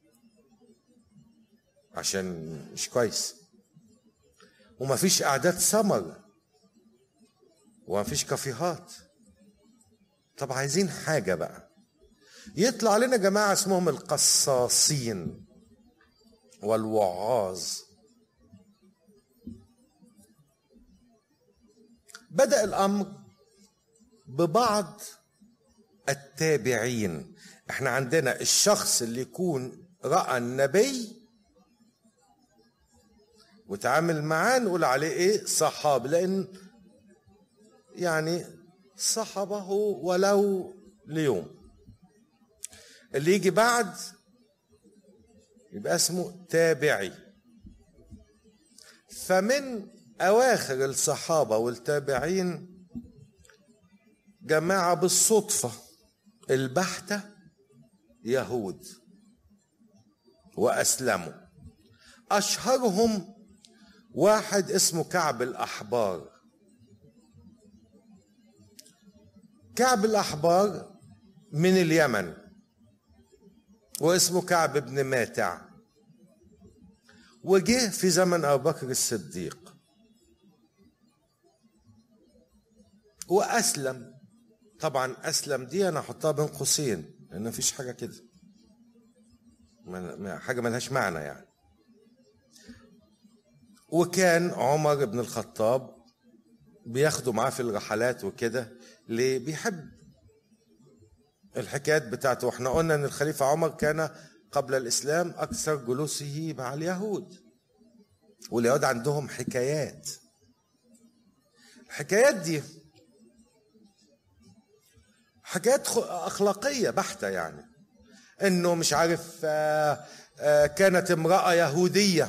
عشان مش كويس وما فيش قعدات سمر وما فيش كافيهات طب عايزين حاجة بقى يطلع لنا جماعة اسمهم القصاصين والوعاظ بدأ الأمر ببعض التابعين احنا عندنا الشخص اللي يكون رأى النبي وتعامل معاه نقول عليه ايه صحاب لان يعني صحبه ولو ليوم اللي يجي بعد يبقى اسمه تابعي فمن اواخر الصحابه والتابعين جماعه بالصدفه البحته يهود واسلموا اشهرهم واحد اسمه كعب الأحبار كعب الأحبار من اليمن واسمه كعب بن ماتع وجه في زمن أبو بكر الصديق وأسلم طبعا أسلم دي أنا أحطها بين قوسين لأن مفيش حاجة كده حاجة ملهاش معنى يعني وكان عمر بن الخطاب بياخده معاه في الرحلات وكده ليه بيحب الحكايات بتاعته واحنا قلنا ان الخليفة عمر كان قبل الاسلام اكثر جلوسه مع اليهود واليهود عندهم حكايات الحكايات دي حكايات اخلاقيه بحته يعني انه مش عارف آه، آه، كانت امراه يهوديه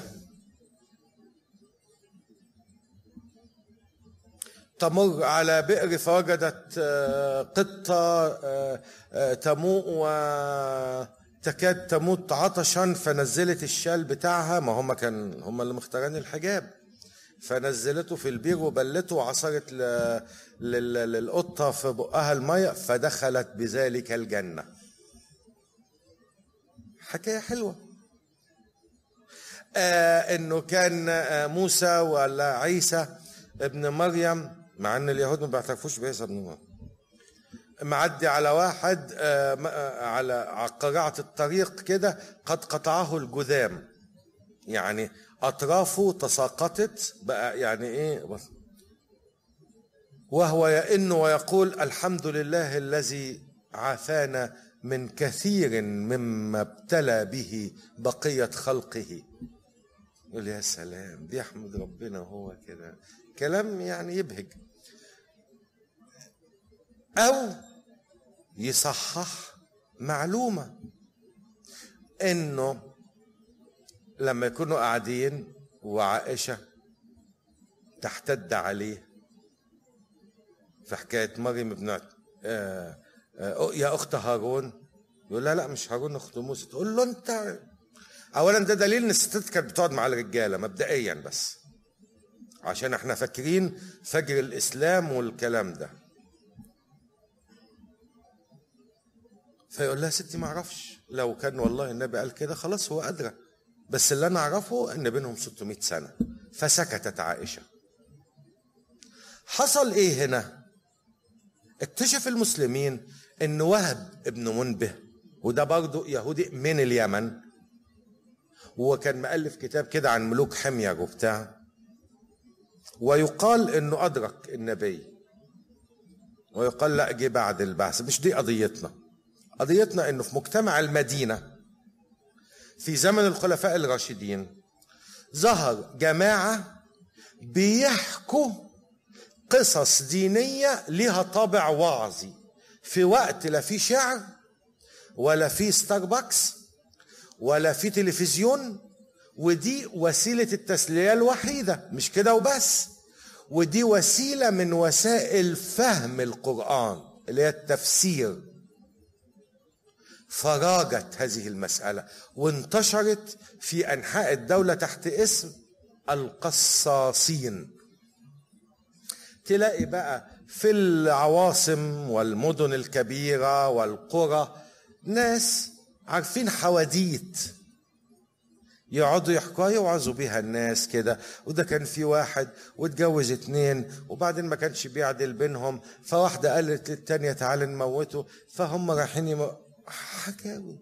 تمر على بئر فوجدت آه، قطة آه، آه، تموء وتكاد تموت عطشا فنزلت الشال بتاعها ما هم كان هم اللي مختارين الحجاب فنزلته في البير وبلته وعصرت للقطة في بقها المية فدخلت بذلك الجنة حكاية حلوة آه انه كان موسى ولا عيسى ابن مريم مع ان اليهود ما بيعترفوش بعيسى ابن مريم معدي على واحد آه، آه، على قرعة الطريق كده قد قطعه الجذام يعني أطرافه تساقطت بقى يعني إيه وهو يئن ويقول الحمد لله الذي عافانا من كثير مما ابتلى به بقية خلقه يقول يا سلام بيحمد ربنا هو كده كلام يعني يبهج أو يصحح معلومة إنه لما يكونوا قاعدين وعائشة تحتد عليه في حكاية مريم ابن آه آه يا أخت هارون يقول لا لا مش هارون أخت موسى تقول له أنت أولا ده دليل إن الستات كانت بتقعد مع الرجالة مبدئيا بس عشان احنا فاكرين فجر الإسلام والكلام ده فيقول لها ستي ما اعرفش لو كان والله النبي قال كده خلاص هو ادرى بس اللي انا اعرفه ان بينهم 600 سنه فسكتت عائشه حصل ايه هنا اكتشف المسلمين ان وهب ابن منبه وده برضه يهودي من اليمن وكان مؤلف كتاب كده عن ملوك حمير وبتاع ويقال انه ادرك النبي ويقال لا جه بعد البعث مش دي قضيتنا قضيتنا انه في مجتمع المدينه في زمن الخلفاء الراشدين ظهر جماعه بيحكوا قصص دينيه لها طابع وعظي في وقت لا في شعر ولا في ستاربكس ولا في تلفزيون ودي وسيله التسليه الوحيده مش كده وبس ودي وسيله من وسائل فهم القران اللي هي التفسير فراجت هذه المسألة وانتشرت في أنحاء الدولة تحت اسم القصاصين تلاقي بقى في العواصم والمدن الكبيرة والقرى ناس عارفين حواديت يقعدوا يحكوا يوعظوا بيها الناس كده وده كان في واحد واتجوز اتنين وبعدين ما كانش بيعدل بينهم فواحدة قالت للتانية تعالى نموته فهم رايحين يمو... حكاوي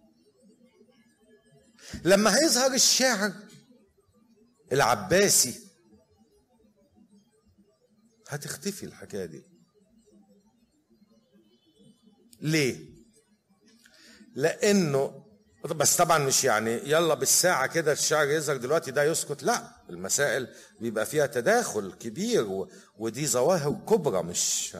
لما هيظهر الشاعر العباسي هتختفي الحكايه دي ليه لانه بس طبعا مش يعني يلا بالساعة كده الشعر يظهر دلوقتي ده يسكت لا المسائل بيبقى فيها تداخل كبير ودي ظواهر كبرى مش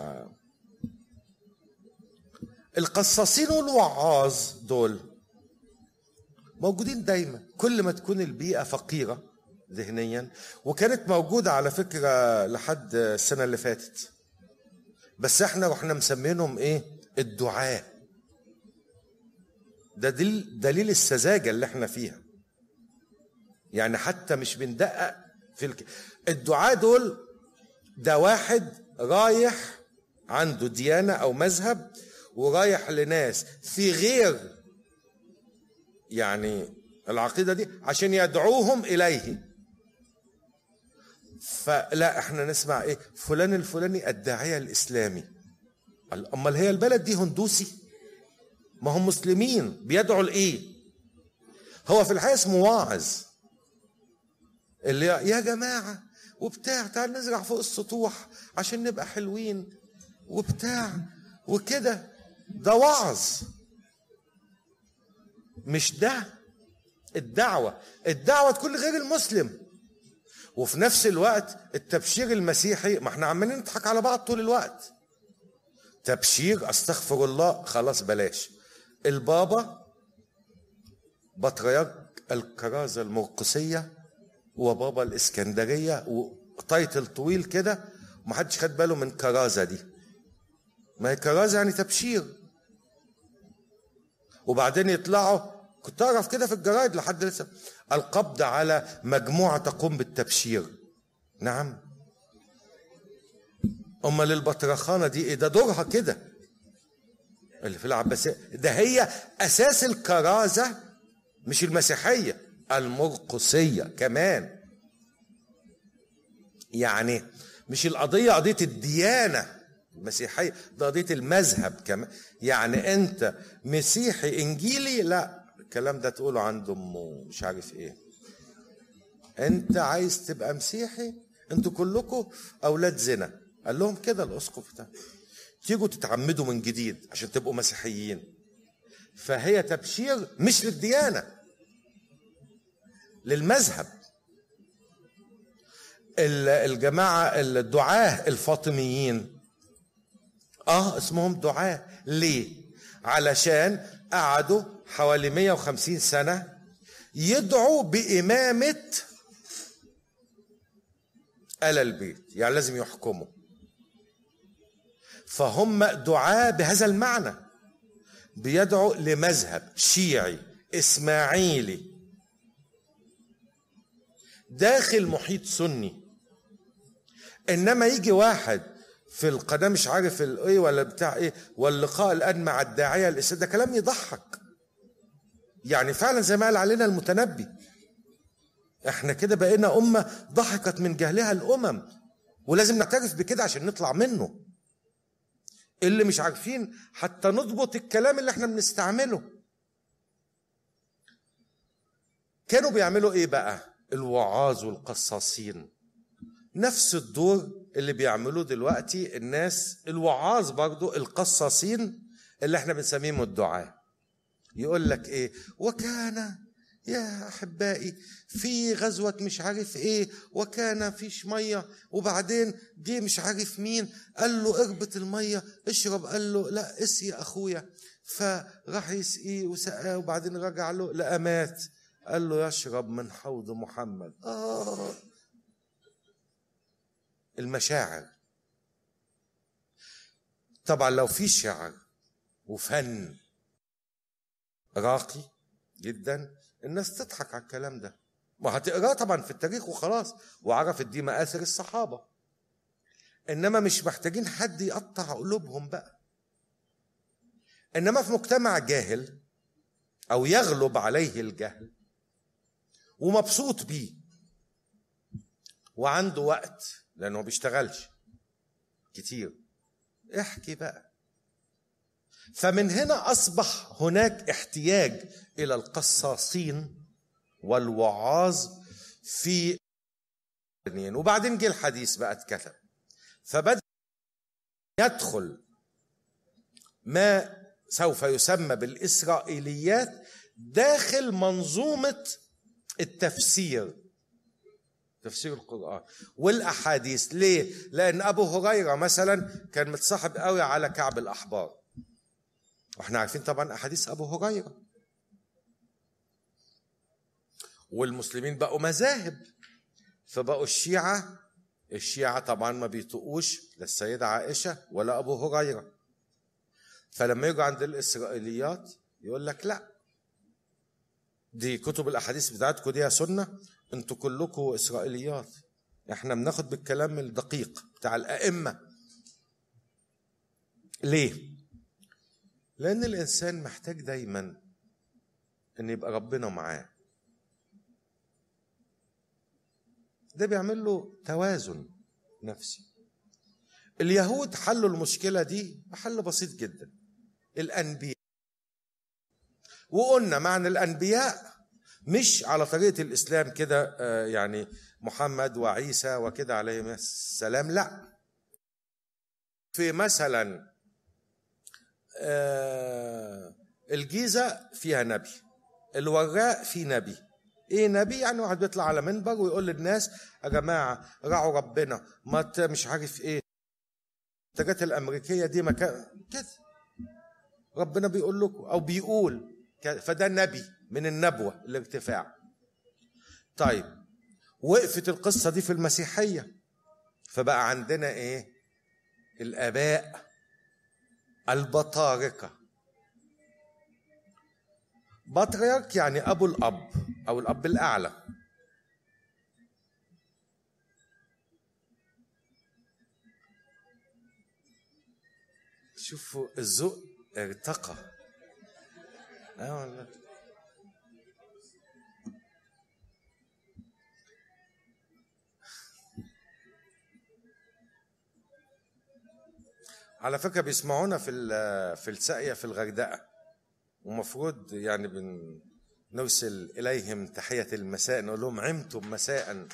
القصاصين والوعاظ دول موجودين دايما كل ما تكون البيئة فقيرة ذهنيا وكانت موجودة على فكرة لحد السنة اللي فاتت بس احنا رحنا مسمينهم ايه الدعاة ده دليل, دليل السذاجة اللي احنا فيها يعني حتى مش بندقق في الك... الدعاة دول ده واحد رايح عنده ديانة أو مذهب ورايح لناس في غير يعني العقيدة دي عشان يدعوهم إليه فلا احنا نسمع ايه فلان الفلاني الداعية الإسلامي امال هي البلد دي هندوسي ما هم مسلمين بيدعوا لإيه هو في الحقيقة اسمه واعظ اللي يا جماعة وبتاع تعال نزرع فوق السطوح عشان نبقى حلوين وبتاع وكده ده وعظ مش ده الدعوة الدعوة تكون غير المسلم وفي نفس الوقت التبشير المسيحي ما احنا عمالين نضحك على بعض طول الوقت تبشير استغفر الله خلاص بلاش البابا بطريرك الكرازة المرقسية وبابا الإسكندرية وتايتل طويل كده ومحدش خد باله من كرازة دي ما هي كرازة يعني تبشير وبعدين يطلعوا كنت أعرف كده في الجرايد لحد لسه القبض على مجموعة تقوم بالتبشير نعم أمال البطرخانة دي إيه ده دورها كده اللي في العباسية ده هي أساس الكرازة مش المسيحية المرقسية كمان يعني مش القضية قضية الديانة المسيحية ده قضية المذهب كمان يعني أنت مسيحي إنجيلي لا الكلام ده تقوله عند أمه مش عارف إيه أنت عايز تبقى مسيحي أنتوا كلكم أولاد زنا قال لهم كده الأسقف ده تيجوا تتعمدوا من جديد عشان تبقوا مسيحيين فهي تبشير مش للديانة للمذهب الجماعة الدعاة الفاطميين اه اسمهم دعاة ليه علشان قعدوا حوالي 150 سنة يدعوا بإمامة آل البيت يعني لازم يحكموا فهم دعاة بهذا المعنى بيدعوا لمذهب شيعي إسماعيلي داخل محيط سني انما يجي واحد في القناه مش عارف ايه ولا بتاع ايه واللقاء الان مع الداعيه الاسلام ده كلام يضحك يعني فعلا زي ما قال علينا المتنبي احنا كده بقينا امه ضحكت من جهلها الامم ولازم نعترف بكده عشان نطلع منه اللي مش عارفين حتى نضبط الكلام اللي احنا بنستعمله كانوا بيعملوا ايه بقى الوعاظ والقصاصين نفس الدور اللي بيعملوه دلوقتي الناس الوعاظ برضو القصاصين اللي احنا بنسميهم الدعاة يقول لك ايه وكان يا احبائي في غزوه مش عارف ايه وكان فيش ميه وبعدين جه مش عارف مين قال له اربط الميه اشرب قال له لا اسقي يا اخويا فراح يسقيه وسقاه وبعدين رجع له لقى مات قال له يشرب من حوض محمد آه المشاعر طبعا لو في شعر وفن راقي جدا الناس تضحك على الكلام ده وهتقراه طبعا في التاريخ وخلاص وعرفت دي مآثر الصحابة إنما مش محتاجين حد يقطع قلوبهم بقى إنما في مجتمع جاهل أو يغلب عليه الجهل ومبسوط بيه وعنده وقت لأنه ما بيشتغلش كتير احكي بقى فمن هنا أصبح هناك احتياج إلى القصاصين والوعاظ في وبعدين جه الحديث بقى اتكتب فبدأ يدخل ما سوف يسمى بالإسرائيليات داخل منظومة التفسير تفسير القرآن والأحاديث ليه؟ لأن أبو هريرة مثلا كان متصاحب قوي على كعب الأحبار واحنا عارفين طبعا أحاديث أبو هريرة والمسلمين بقوا مذاهب فبقوا الشيعة الشيعة طبعا ما بيطقوش لا السيدة عائشة ولا أبو هريرة فلما يجوا عند الإسرائيليات يقول لك لا دي كتب الأحاديث بتاعتكم دي يا سنة انتوا كلكم إسرائيليات احنا بناخد بالكلام الدقيق بتاع الأئمة ليه؟ لأن الإنسان محتاج دايما إن يبقى ربنا معاه ده بيعمل له توازن نفسي اليهود حلوا المشكلة دي بحل بسيط جدا الأنبياء وقلنا معنى الأنبياء مش على طريقة الإسلام كده يعني محمد وعيسى وكده عليهم السلام لا في مثلا آه الجيزة فيها نبي الوراق فيه نبي ايه نبي يعني واحد بيطلع على منبر ويقول للناس يا جماعه راعوا ربنا ما ت- مش عارف ايه المنتجات الامريكيه دي مكان كده ربنا بيقول لكم او بيقول ك- فده نبي من النبوه الارتفاع طيب وقفت القصه دي في المسيحيه فبقى عندنا ايه الاباء البطاركه بطريرك يعني ابو الاب او الاب الاعلى شوفوا الذوق ارتقى اه والله على فكره بيسمعونا في ال- في الساقيه في الغردقه ومفروض يعني بن نرسل اليهم تحيه المساء نقول لهم عمتم مساء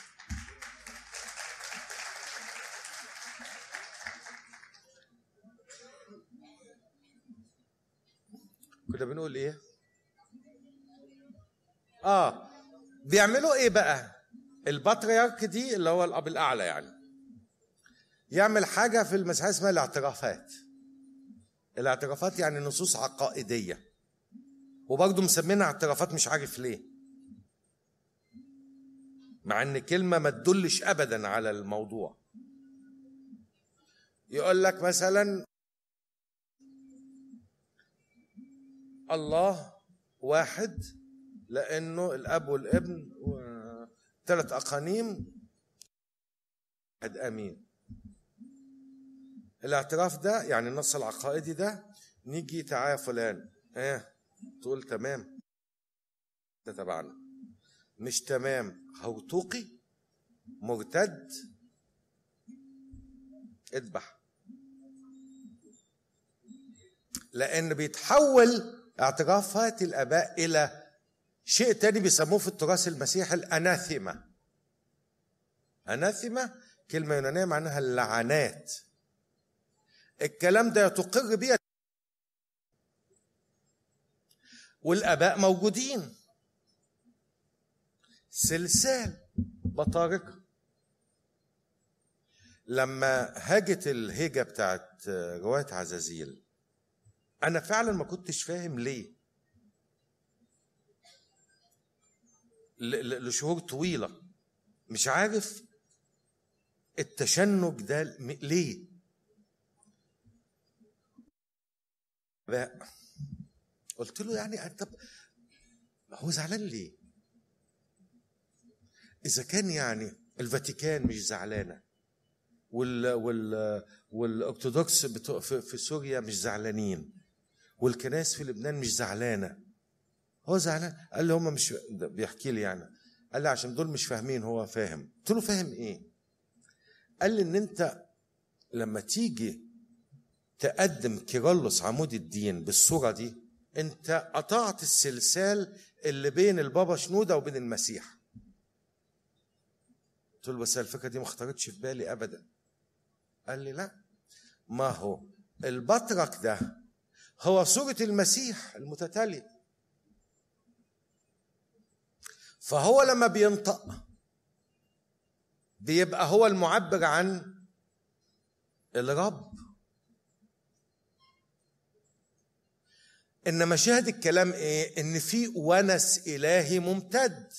كنا بنقول ايه اه بيعملوا ايه بقى البطريرك دي اللي هو الاب الاعلى يعني يعمل حاجه في المسيحيه اسمها الاعترافات الاعترافات يعني نصوص عقائديه وبرضه مسمينها اعترافات مش عارف ليه مع ان كلمه ما تدلش ابدا على الموضوع يقول لك مثلا الله واحد لانه الاب والابن وثلاث اقانيم واحد امين الاعتراف ده يعني النص العقائدي ده نيجي تعالى يا فلان ايه تقول تمام ده تبعنا مش تمام هوتوقي مرتد اذبح لان بيتحول اعترافات الاباء الى شيء تاني بيسموه في التراث المسيحي الاناثيما اناثيما كلمه يونانيه معناها اللعنات الكلام ده تقر بيه والاباء موجودين سلسال بطاركه لما هاجت الهيجه بتاعت روايه عزازيل انا فعلا ما كنتش فاهم ليه ل- ل- لشهور طويله مش عارف التشنج ده م- ليه بقى قلت له يعني طب هو زعلان ليه اذا كان يعني الفاتيكان مش زعلانه وال وال والارثوذكس بتوع في, في سوريا مش زعلانين والكنائس في لبنان مش زعلانه هو زعلان قال لي هم مش ده بيحكي لي يعني قال لي عشان دول مش فاهمين هو فاهم قلت له فاهم ايه قال لي ان انت لما تيجي تقدم كيرلس عمود الدين بالصوره دي انت قطعت السلسال اللي بين البابا شنوده وبين المسيح قلت له بس الفكره دي ما خطرتش في بالي ابدا قال لي لا ما هو البطرك ده هو صورة المسيح المتتالية فهو لما بينطق بيبقى هو المعبر عن الرب انما شاهد الكلام ايه ان في ونس الهي ممتد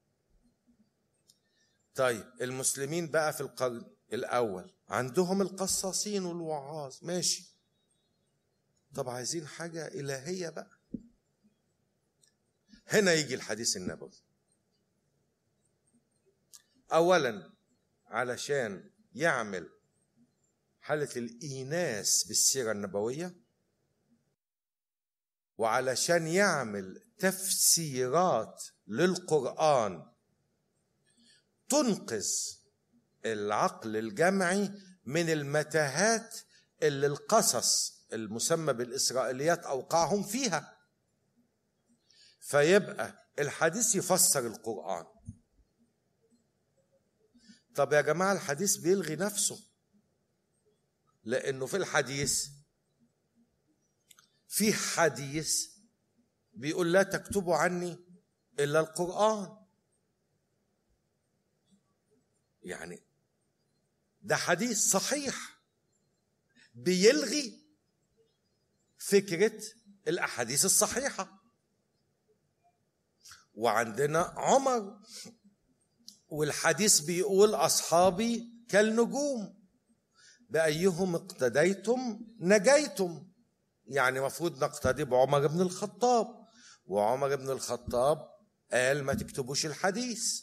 طيب المسلمين بقى في القرن الاول عندهم القصاصين والوعاظ ماشي طب عايزين حاجه الهيه بقى هنا يجي الحديث النبوي اولا علشان يعمل حاله الايناس بالسيره النبويه وعلشان يعمل تفسيرات للقران تنقذ العقل الجمعي من المتاهات اللي القصص المسمى بالاسرائيليات اوقعهم فيها فيبقى الحديث يفسر القران طب يا جماعه الحديث بيلغي نفسه لانه في الحديث في حديث بيقول لا تكتبوا عني الا القران يعني ده حديث صحيح بيلغي فكره الاحاديث الصحيحه وعندنا عمر والحديث بيقول اصحابي كالنجوم بايهم اقتديتم نجيتم يعني مفروض نقتدي بعمر بن الخطاب وعمر بن الخطاب قال ما تكتبوش الحديث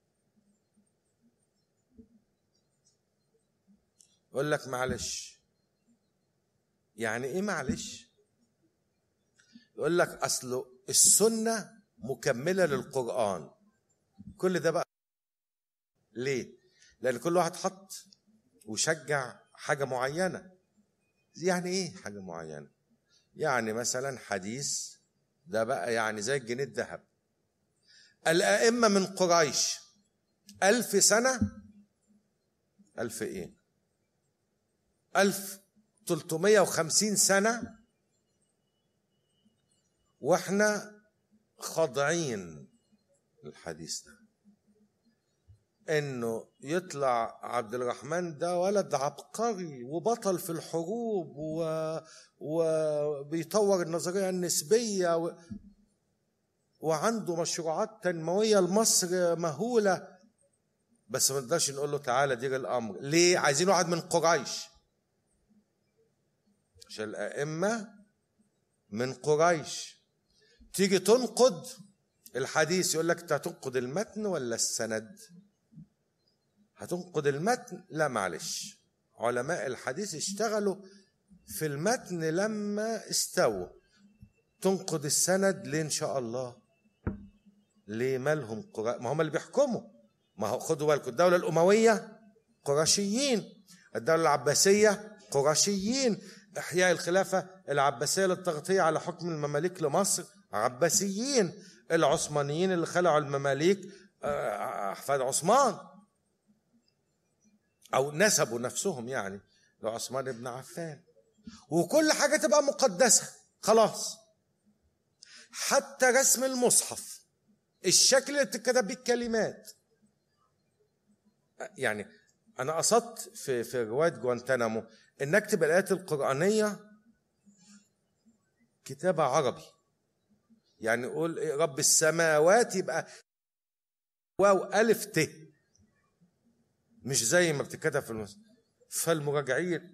يقول لك معلش يعني ايه معلش يقول لك اصله السنه مكمله للقران كل ده بقى ليه لان كل واحد حط وشجع حاجه معينه يعني ايه حاجه معينه يعني مثلا حديث ده بقى يعني زي الجنيه الذهب الأئمة من قريش ألف سنة ألف إيه ألف تلتمية وخمسين سنة وإحنا خاضعين للحديث ده انه يطلع عبد الرحمن ده ولد عبقري وبطل في الحروب و... وبيطور النظريه النسبيه و... وعنده مشروعات تنمويه لمصر مهوله بس ما نقدرش نقول له تعالى دير الامر ليه عايزين واحد من قريش عشان الائمه من قريش تيجي تنقد الحديث يقول لك انت هتنقد المتن ولا السند هتنقد المتن لا معلش علماء الحديث اشتغلوا في المتن لما استووا تنقد السند ليه ان شاء الله ليه مالهم قرا ما هم اللي بيحكموا ما هو خدوا بالكم الدولة الأموية قرشيين الدولة العباسية قرشيين إحياء الخلافة العباسية للتغطية على حكم المماليك لمصر عباسيين العثمانيين اللي خلعوا المماليك آه، أحفاد عثمان او نسبوا نفسهم يعني لعثمان بن عفان وكل حاجه تبقى مقدسه خلاص حتى رسم المصحف الشكل اللي بتتكتب بيه الكلمات يعني انا قصدت في في روايه جوانتانامو ان اكتب الايات القرانيه كتابه عربي يعني قول إيه رب السماوات يبقى واو الف ت مش زي ما بتتكتب في المس فالمراجعين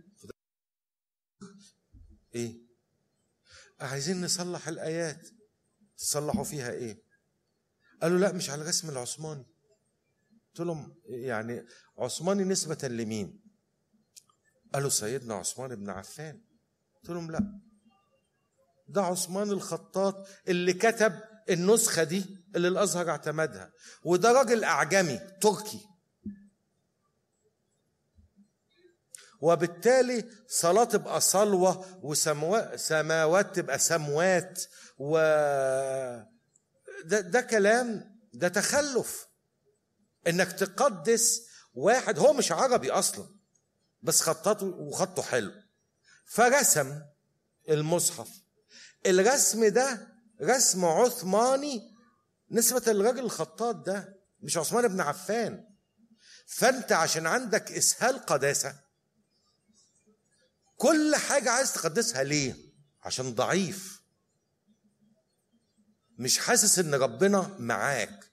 ايه عايزين نصلح الايات تصلحوا فيها ايه قالوا لا مش على الرسم العثماني قلت لهم يعني عثماني نسبة لمين قالوا سيدنا عثمان بن عفان قلت لهم لا ده عثمان الخطاط اللي كتب النسخة دي اللي الأزهر اعتمدها وده راجل أعجمي تركي وبالتالي صلاة تبقى صلوة وسماوات تبقى سموات و ده, ده كلام ده تخلف انك تقدس واحد هو مش عربي اصلا بس خطاته وخطه حلو فرسم المصحف الرسم ده رسم عثماني نسبة للراجل الخطاط ده مش عثمان بن عفان فانت عشان عندك اسهال قداسه كل حاجة عايز تقدسها ليه؟ عشان ضعيف مش حاسس ان ربنا معاك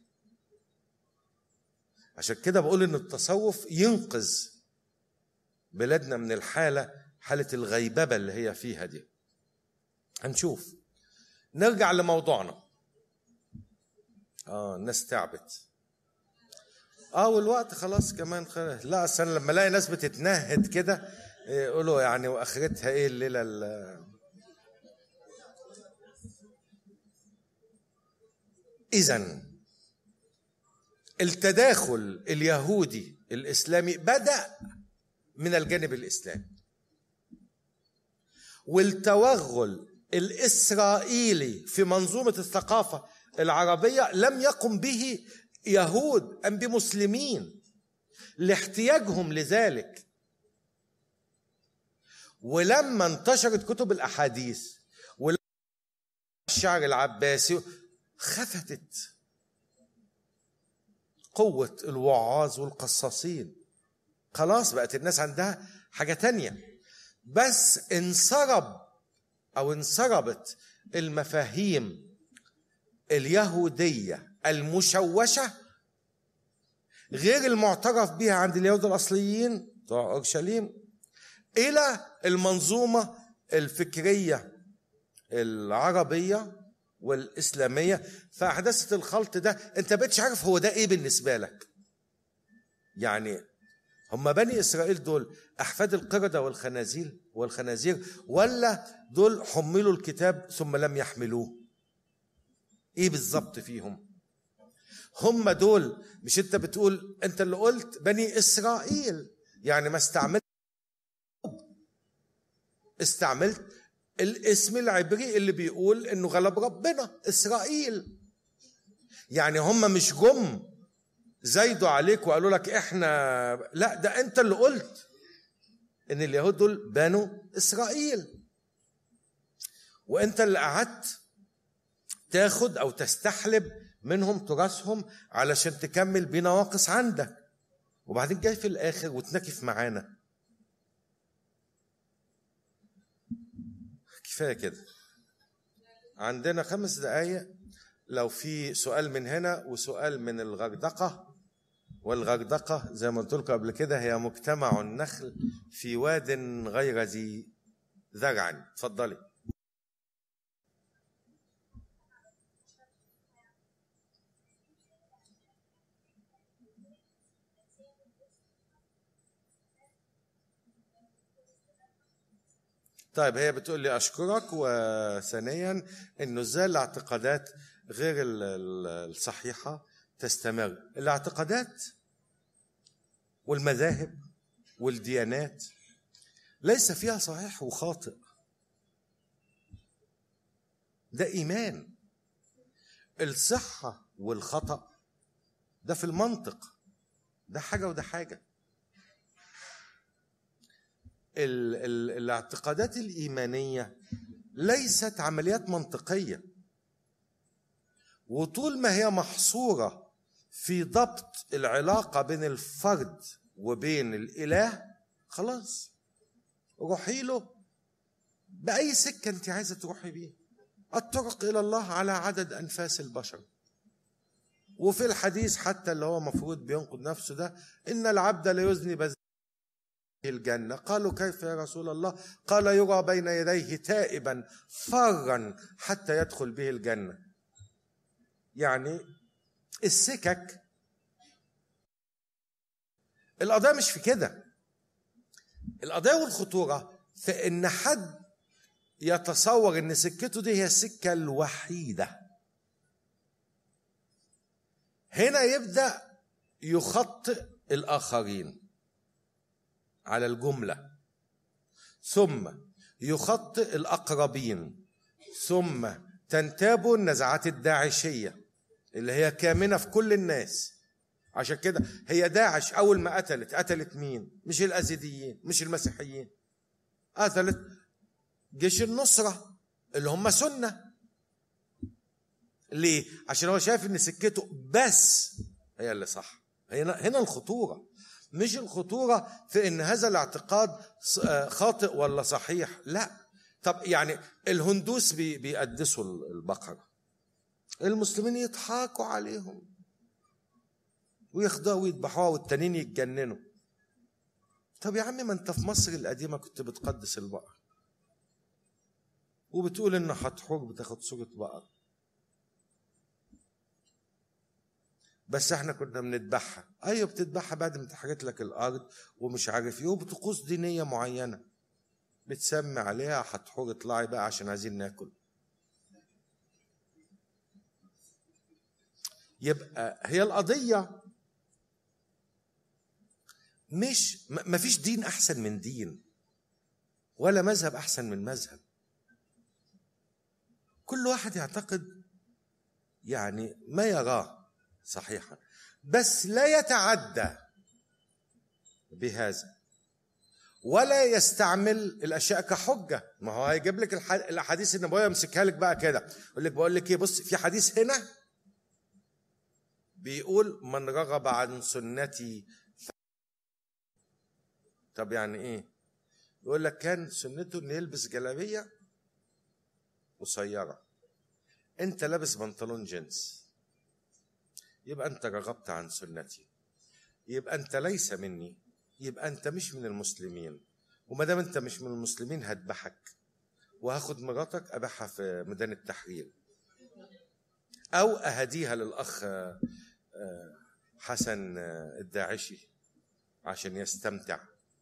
عشان كده بقول ان التصوف ينقذ بلادنا من الحالة حالة الغيببة اللي هي فيها دي هنشوف نرجع لموضوعنا اه الناس تعبت اه والوقت خلاص كمان خلاص لا اصل لما الاقي ناس بتتنهد كده يقولوا يعني واخرتها ايه الليله اذا التداخل اليهودي الاسلامي بدا من الجانب الاسلامي والتوغل الاسرائيلي في منظومه الثقافه العربيه لم يقم به يهود ام بمسلمين لاحتياجهم لذلك ولما انتشرت كتب الاحاديث والشعر العباسي خفتت قوة الوعاظ والقصاصين خلاص بقت الناس عندها حاجة تانية بس انسرب أو انسربت المفاهيم اليهودية المشوشة غير المعترف بها عند اليهود الأصليين بتوع أورشليم إلى المنظومة الفكرية العربية والإسلامية فأحدثت الخلط ده أنت بقتش عارف هو ده إيه بالنسبة لك يعني هم بني إسرائيل دول أحفاد القردة والخنازير والخنازير ولا دول حملوا الكتاب ثم لم يحملوه إيه بالظبط فيهم هم دول مش أنت بتقول أنت اللي قلت بني إسرائيل يعني ما استعملت استعملت الاسم العبري اللي بيقول انه غلب ربنا اسرائيل يعني هم مش جم زايدوا عليك وقالوا لك احنا لا ده انت اللي قلت ان اليهود دول بنوا اسرائيل وانت اللي قعدت تاخد او تستحلب منهم تراثهم علشان تكمل بنواقص عندك وبعدين جاي في الاخر وتنكف معانا كفايه كده عندنا خمس دقايق لو في سؤال من هنا وسؤال من الغردقه والغردقه زي ما قلت لكم قبل كده هي مجتمع النخل في واد غير ذي ذرع اتفضلي طيب هي بتقول لي اشكرك وثانيا انه ازاي الاعتقادات غير الصحيحه تستمر الاعتقادات والمذاهب والديانات ليس فيها صحيح وخاطئ ده ايمان الصحه والخطا ده في المنطق ده حاجه وده حاجه ال ال الاعتقادات الايمانيه ليست عمليات منطقيه وطول ما هي محصوره في ضبط العلاقه بين الفرد وبين الاله خلاص روحي له باي سكه انت عايزه تروحي بيه الطرق الى الله على عدد انفاس البشر وفي الحديث حتى اللي هو مفروض بينقض نفسه ده ان العبد لا يزني الجنة قالوا كيف يا رسول الله قال يرى بين يديه تائبا فرا حتى يدخل به الجنة يعني السكك القضايا مش في كده القضايا والخطورة في ان حد يتصور ان سكته دي هي السكة الوحيدة هنا يبدأ يخطئ الآخرين على الجمله ثم يخطئ الاقربين ثم تنتاب النزعات الداعشيه اللي هي كامنه في كل الناس عشان كده هي داعش اول ما قتلت قتلت مين مش الازيديين مش المسيحيين قتلت جيش النصره اللي هم سنه ليه عشان هو شايف ان سكته بس هي اللي صح هنا هنا الخطوره مش الخطورة في ان هذا الاعتقاد آه، خاطئ ولا صحيح لا طب يعني الهندوس بيقدسوا البقرة المسلمين يضحكوا عليهم وياخدوها ويذبحوها والتانيين يتجننوا طب يا عم ما انت في مصر القديمة كنت بتقدس البقر وبتقول ان حتحور بتاخد صورة بقر بس احنا كنا بنذبحها ايوه بتذبحها بعد ما اتحرقت لك الارض ومش عارف ايه وبطقوس دينيه معينه بتسمي عليها هتحور اطلعي بقى عشان عايزين ناكل يبقى هي القضيه مش ما فيش دين احسن من دين ولا مذهب احسن من مذهب كل واحد يعتقد يعني ما يراه صحيحا بس لا يتعدى بهذا ولا يستعمل الاشياء كحجه ما هو هيجيب لك الاحاديث النبويه يمسكها لك بقى كده يقول لك بقول لك ايه بص في حديث هنا بيقول من رغب عن سنتي ف... طب يعني ايه يقول لك كان سنته انه يلبس جلابيه قصيره انت لابس بنطلون جينز يبقى انت رغبت عن سنتي يبقى انت ليس مني يبقى انت مش من المسلمين وما دام انت مش من المسلمين هذبحك وهاخد مراتك ابيعها في ميدان التحرير او اهديها للاخ حسن الداعشي عشان يستمتع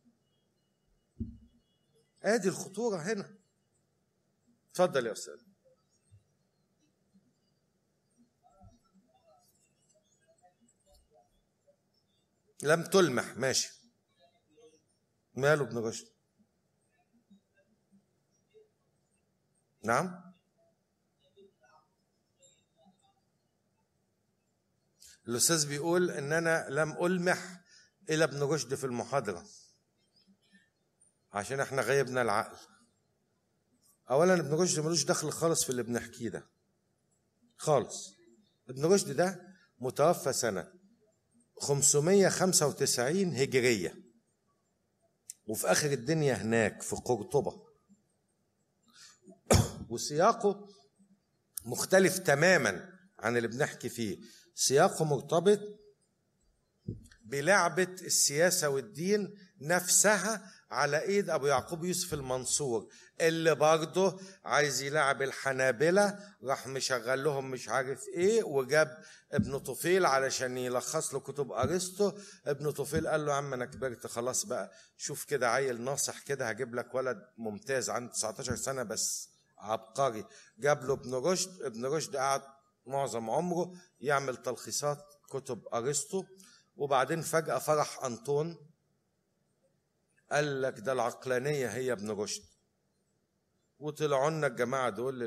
ادي الخطوره هنا اتفضل يا استاذ لم تلمح ماشي ماله ابن رشد نعم الاستاذ بيقول ان انا لم المح الى ابن رشد في المحاضره عشان احنا غيبنا العقل اولا ابن رشد ملوش دخل خالص في اللي بنحكيه ده خالص ابن رشد ده متوفى سنه 595 هجريه وفي اخر الدنيا هناك في قرطبه وسياقه مختلف تماما عن اللي بنحكي فيه سياقه مرتبط بلعبة السياسة والدين نفسها على ايد ابو يعقوب يوسف المنصور اللي برضه عايز يلعب الحنابلة راح مشغل لهم مش عارف ايه وجاب ابن طفيل علشان يلخص له كتب ارسطو ابن طفيل قال له يا عم انا كبرت خلاص بقى شوف كده عيل ناصح كده هجيب لك ولد ممتاز عنده 19 سنة بس عبقري جاب له ابن رشد ابن رشد قعد معظم عمره يعمل تلخيصات كتب ارسطو وبعدين فجأة فرح أنطون قال لك ده العقلانية هي ابن رشد وطلعوا لنا الجماعة دول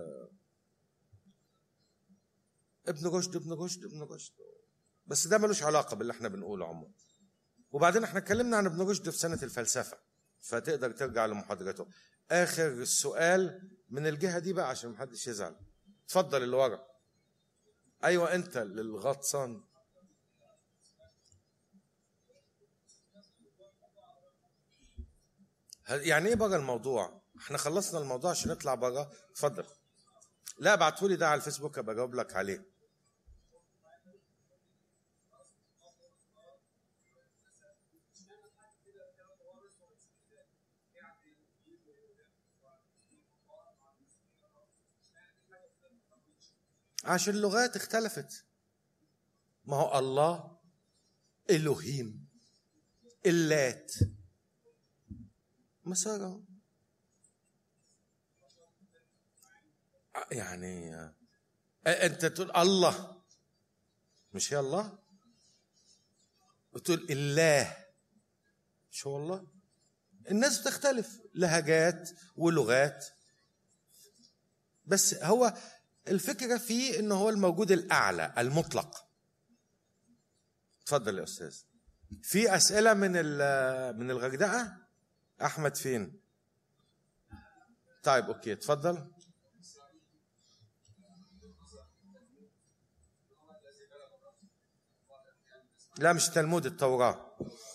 ابن رشد ابن رشد ابن رشد بس ده ملوش علاقة باللي احنا بنقوله عموما وبعدين احنا اتكلمنا عن ابن رشد في سنة الفلسفة فتقدر ترجع لمحاضرته آخر السؤال من الجهة دي بقى عشان محدش يزعل اتفضل اللي ورا ايوه انت للغطسان يعني ايه بقى الموضوع احنا خلصنا الموضوع عشان نطلع بره اتفضل لا ابعتهولي ده على الفيسبوك ابقى اجاوب لك عليه عشان اللغات اختلفت ما هو الله الوهيم اللات مسارة يعني انت تقول الله مش هي الله بتقول الله مش هو الله الناس بتختلف لهجات ولغات بس هو الفكره فيه انه هو الموجود الاعلى المطلق اتفضل يا استاذ في اسئله من من الغردقه احمد فين طيب اوكي اتفضل لا مش تلمود التوراه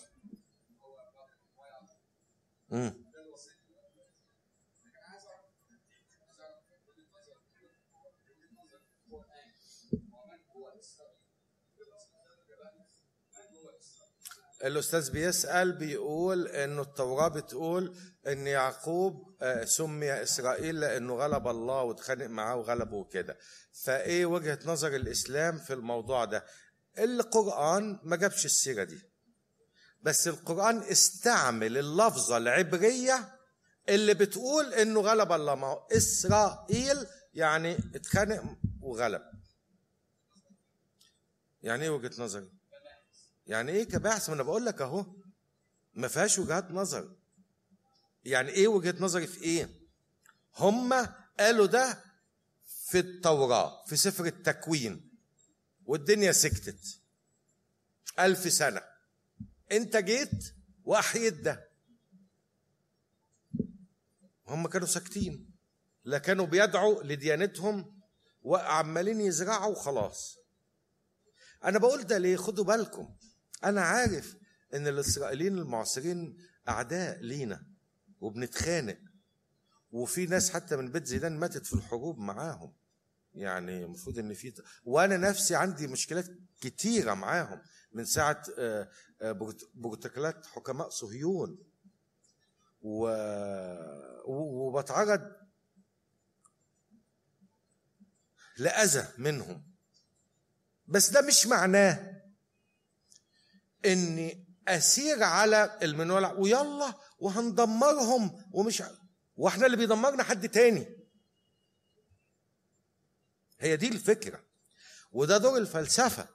امم الاستاذ بيسال بيقول انه التوراه بتقول ان يعقوب سمي اسرائيل لانه غلب الله واتخانق معاه وغلبه وكده فايه وجهه نظر الاسلام في الموضوع ده القران ما جابش السيره دي بس القران استعمل اللفظه العبريه اللي بتقول انه غلب الله ما هو اسرائيل يعني اتخانق وغلب يعني ايه وجهه نظري يعني ايه كباحث ما انا بقول لك اهو ما فيهاش وجهات نظر يعني ايه وجهه نظري في ايه هم قالوا ده في التوراة في سفر التكوين والدنيا سكتت ألف سنة أنت جيت وأحييت ده هم كانوا ساكتين لا كانوا بيدعوا لديانتهم وعمالين يزرعوا وخلاص انا بقول ده ليه خدوا بالكم انا عارف ان الاسرائيليين المعاصرين اعداء لينا وبنتخانق وفي ناس حتى من بيت زيدان ماتت في الحروب معاهم يعني المفروض ان في وانا نفسي عندي مشكلات كتيره معاهم من ساعه آه، آه، بروتوكولات حكماء صهيون و... وبتعرض لأذى منهم بس ده مش معناه اني اسير على المنولع ويلا وهندمرهم ومش واحنا اللي بيدمرنا حد تاني هي دي الفكره وده دور الفلسفه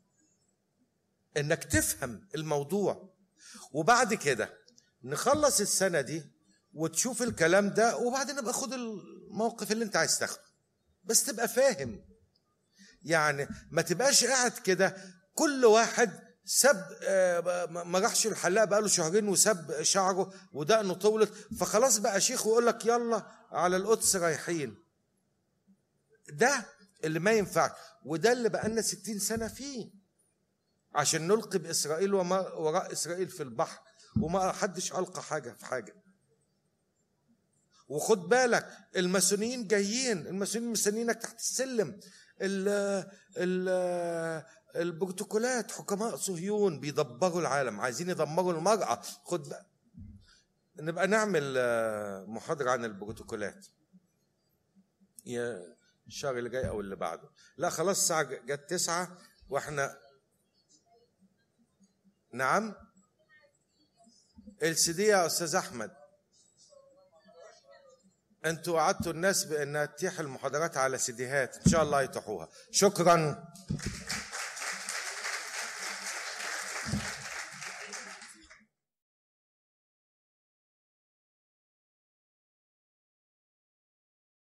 انك تفهم الموضوع وبعد كده نخلص السنه دي وتشوف الكلام ده وبعدين ابقى خد الموقف اللي انت عايز تاخده بس تبقى فاهم يعني ما تبقاش قاعد كده كل واحد سب آه، ما راحش الحلاق بقاله شهرين وسب شعره ودقنه طولت فخلاص بقى شيخ ويقول لك يلا على القدس رايحين ده اللي ما ينفعش وده اللي بقالنا ستين سنة فيه عشان نلقي بإسرائيل وما وراء إسرائيل في البحر وما حدش ألقى حاجة في حاجة وخد بالك الماسونيين جايين الماسونيين مستنيينك تحت السلم ال ال البروتوكولات حكماء صهيون بيدبروا العالم عايزين يدمروا المرأة خد بقى نبقى نعمل آه، محاضرة عن البروتوكولات يا الشهر اللي جاي أو اللي بعده لا خلاص الساعة جت تسعة واحنا نعم السي يا أستاذ أحمد انتوا وعدتوا الناس بانها تتيح المحاضرات على سيديهات ان شاء الله يتيحوها شكرا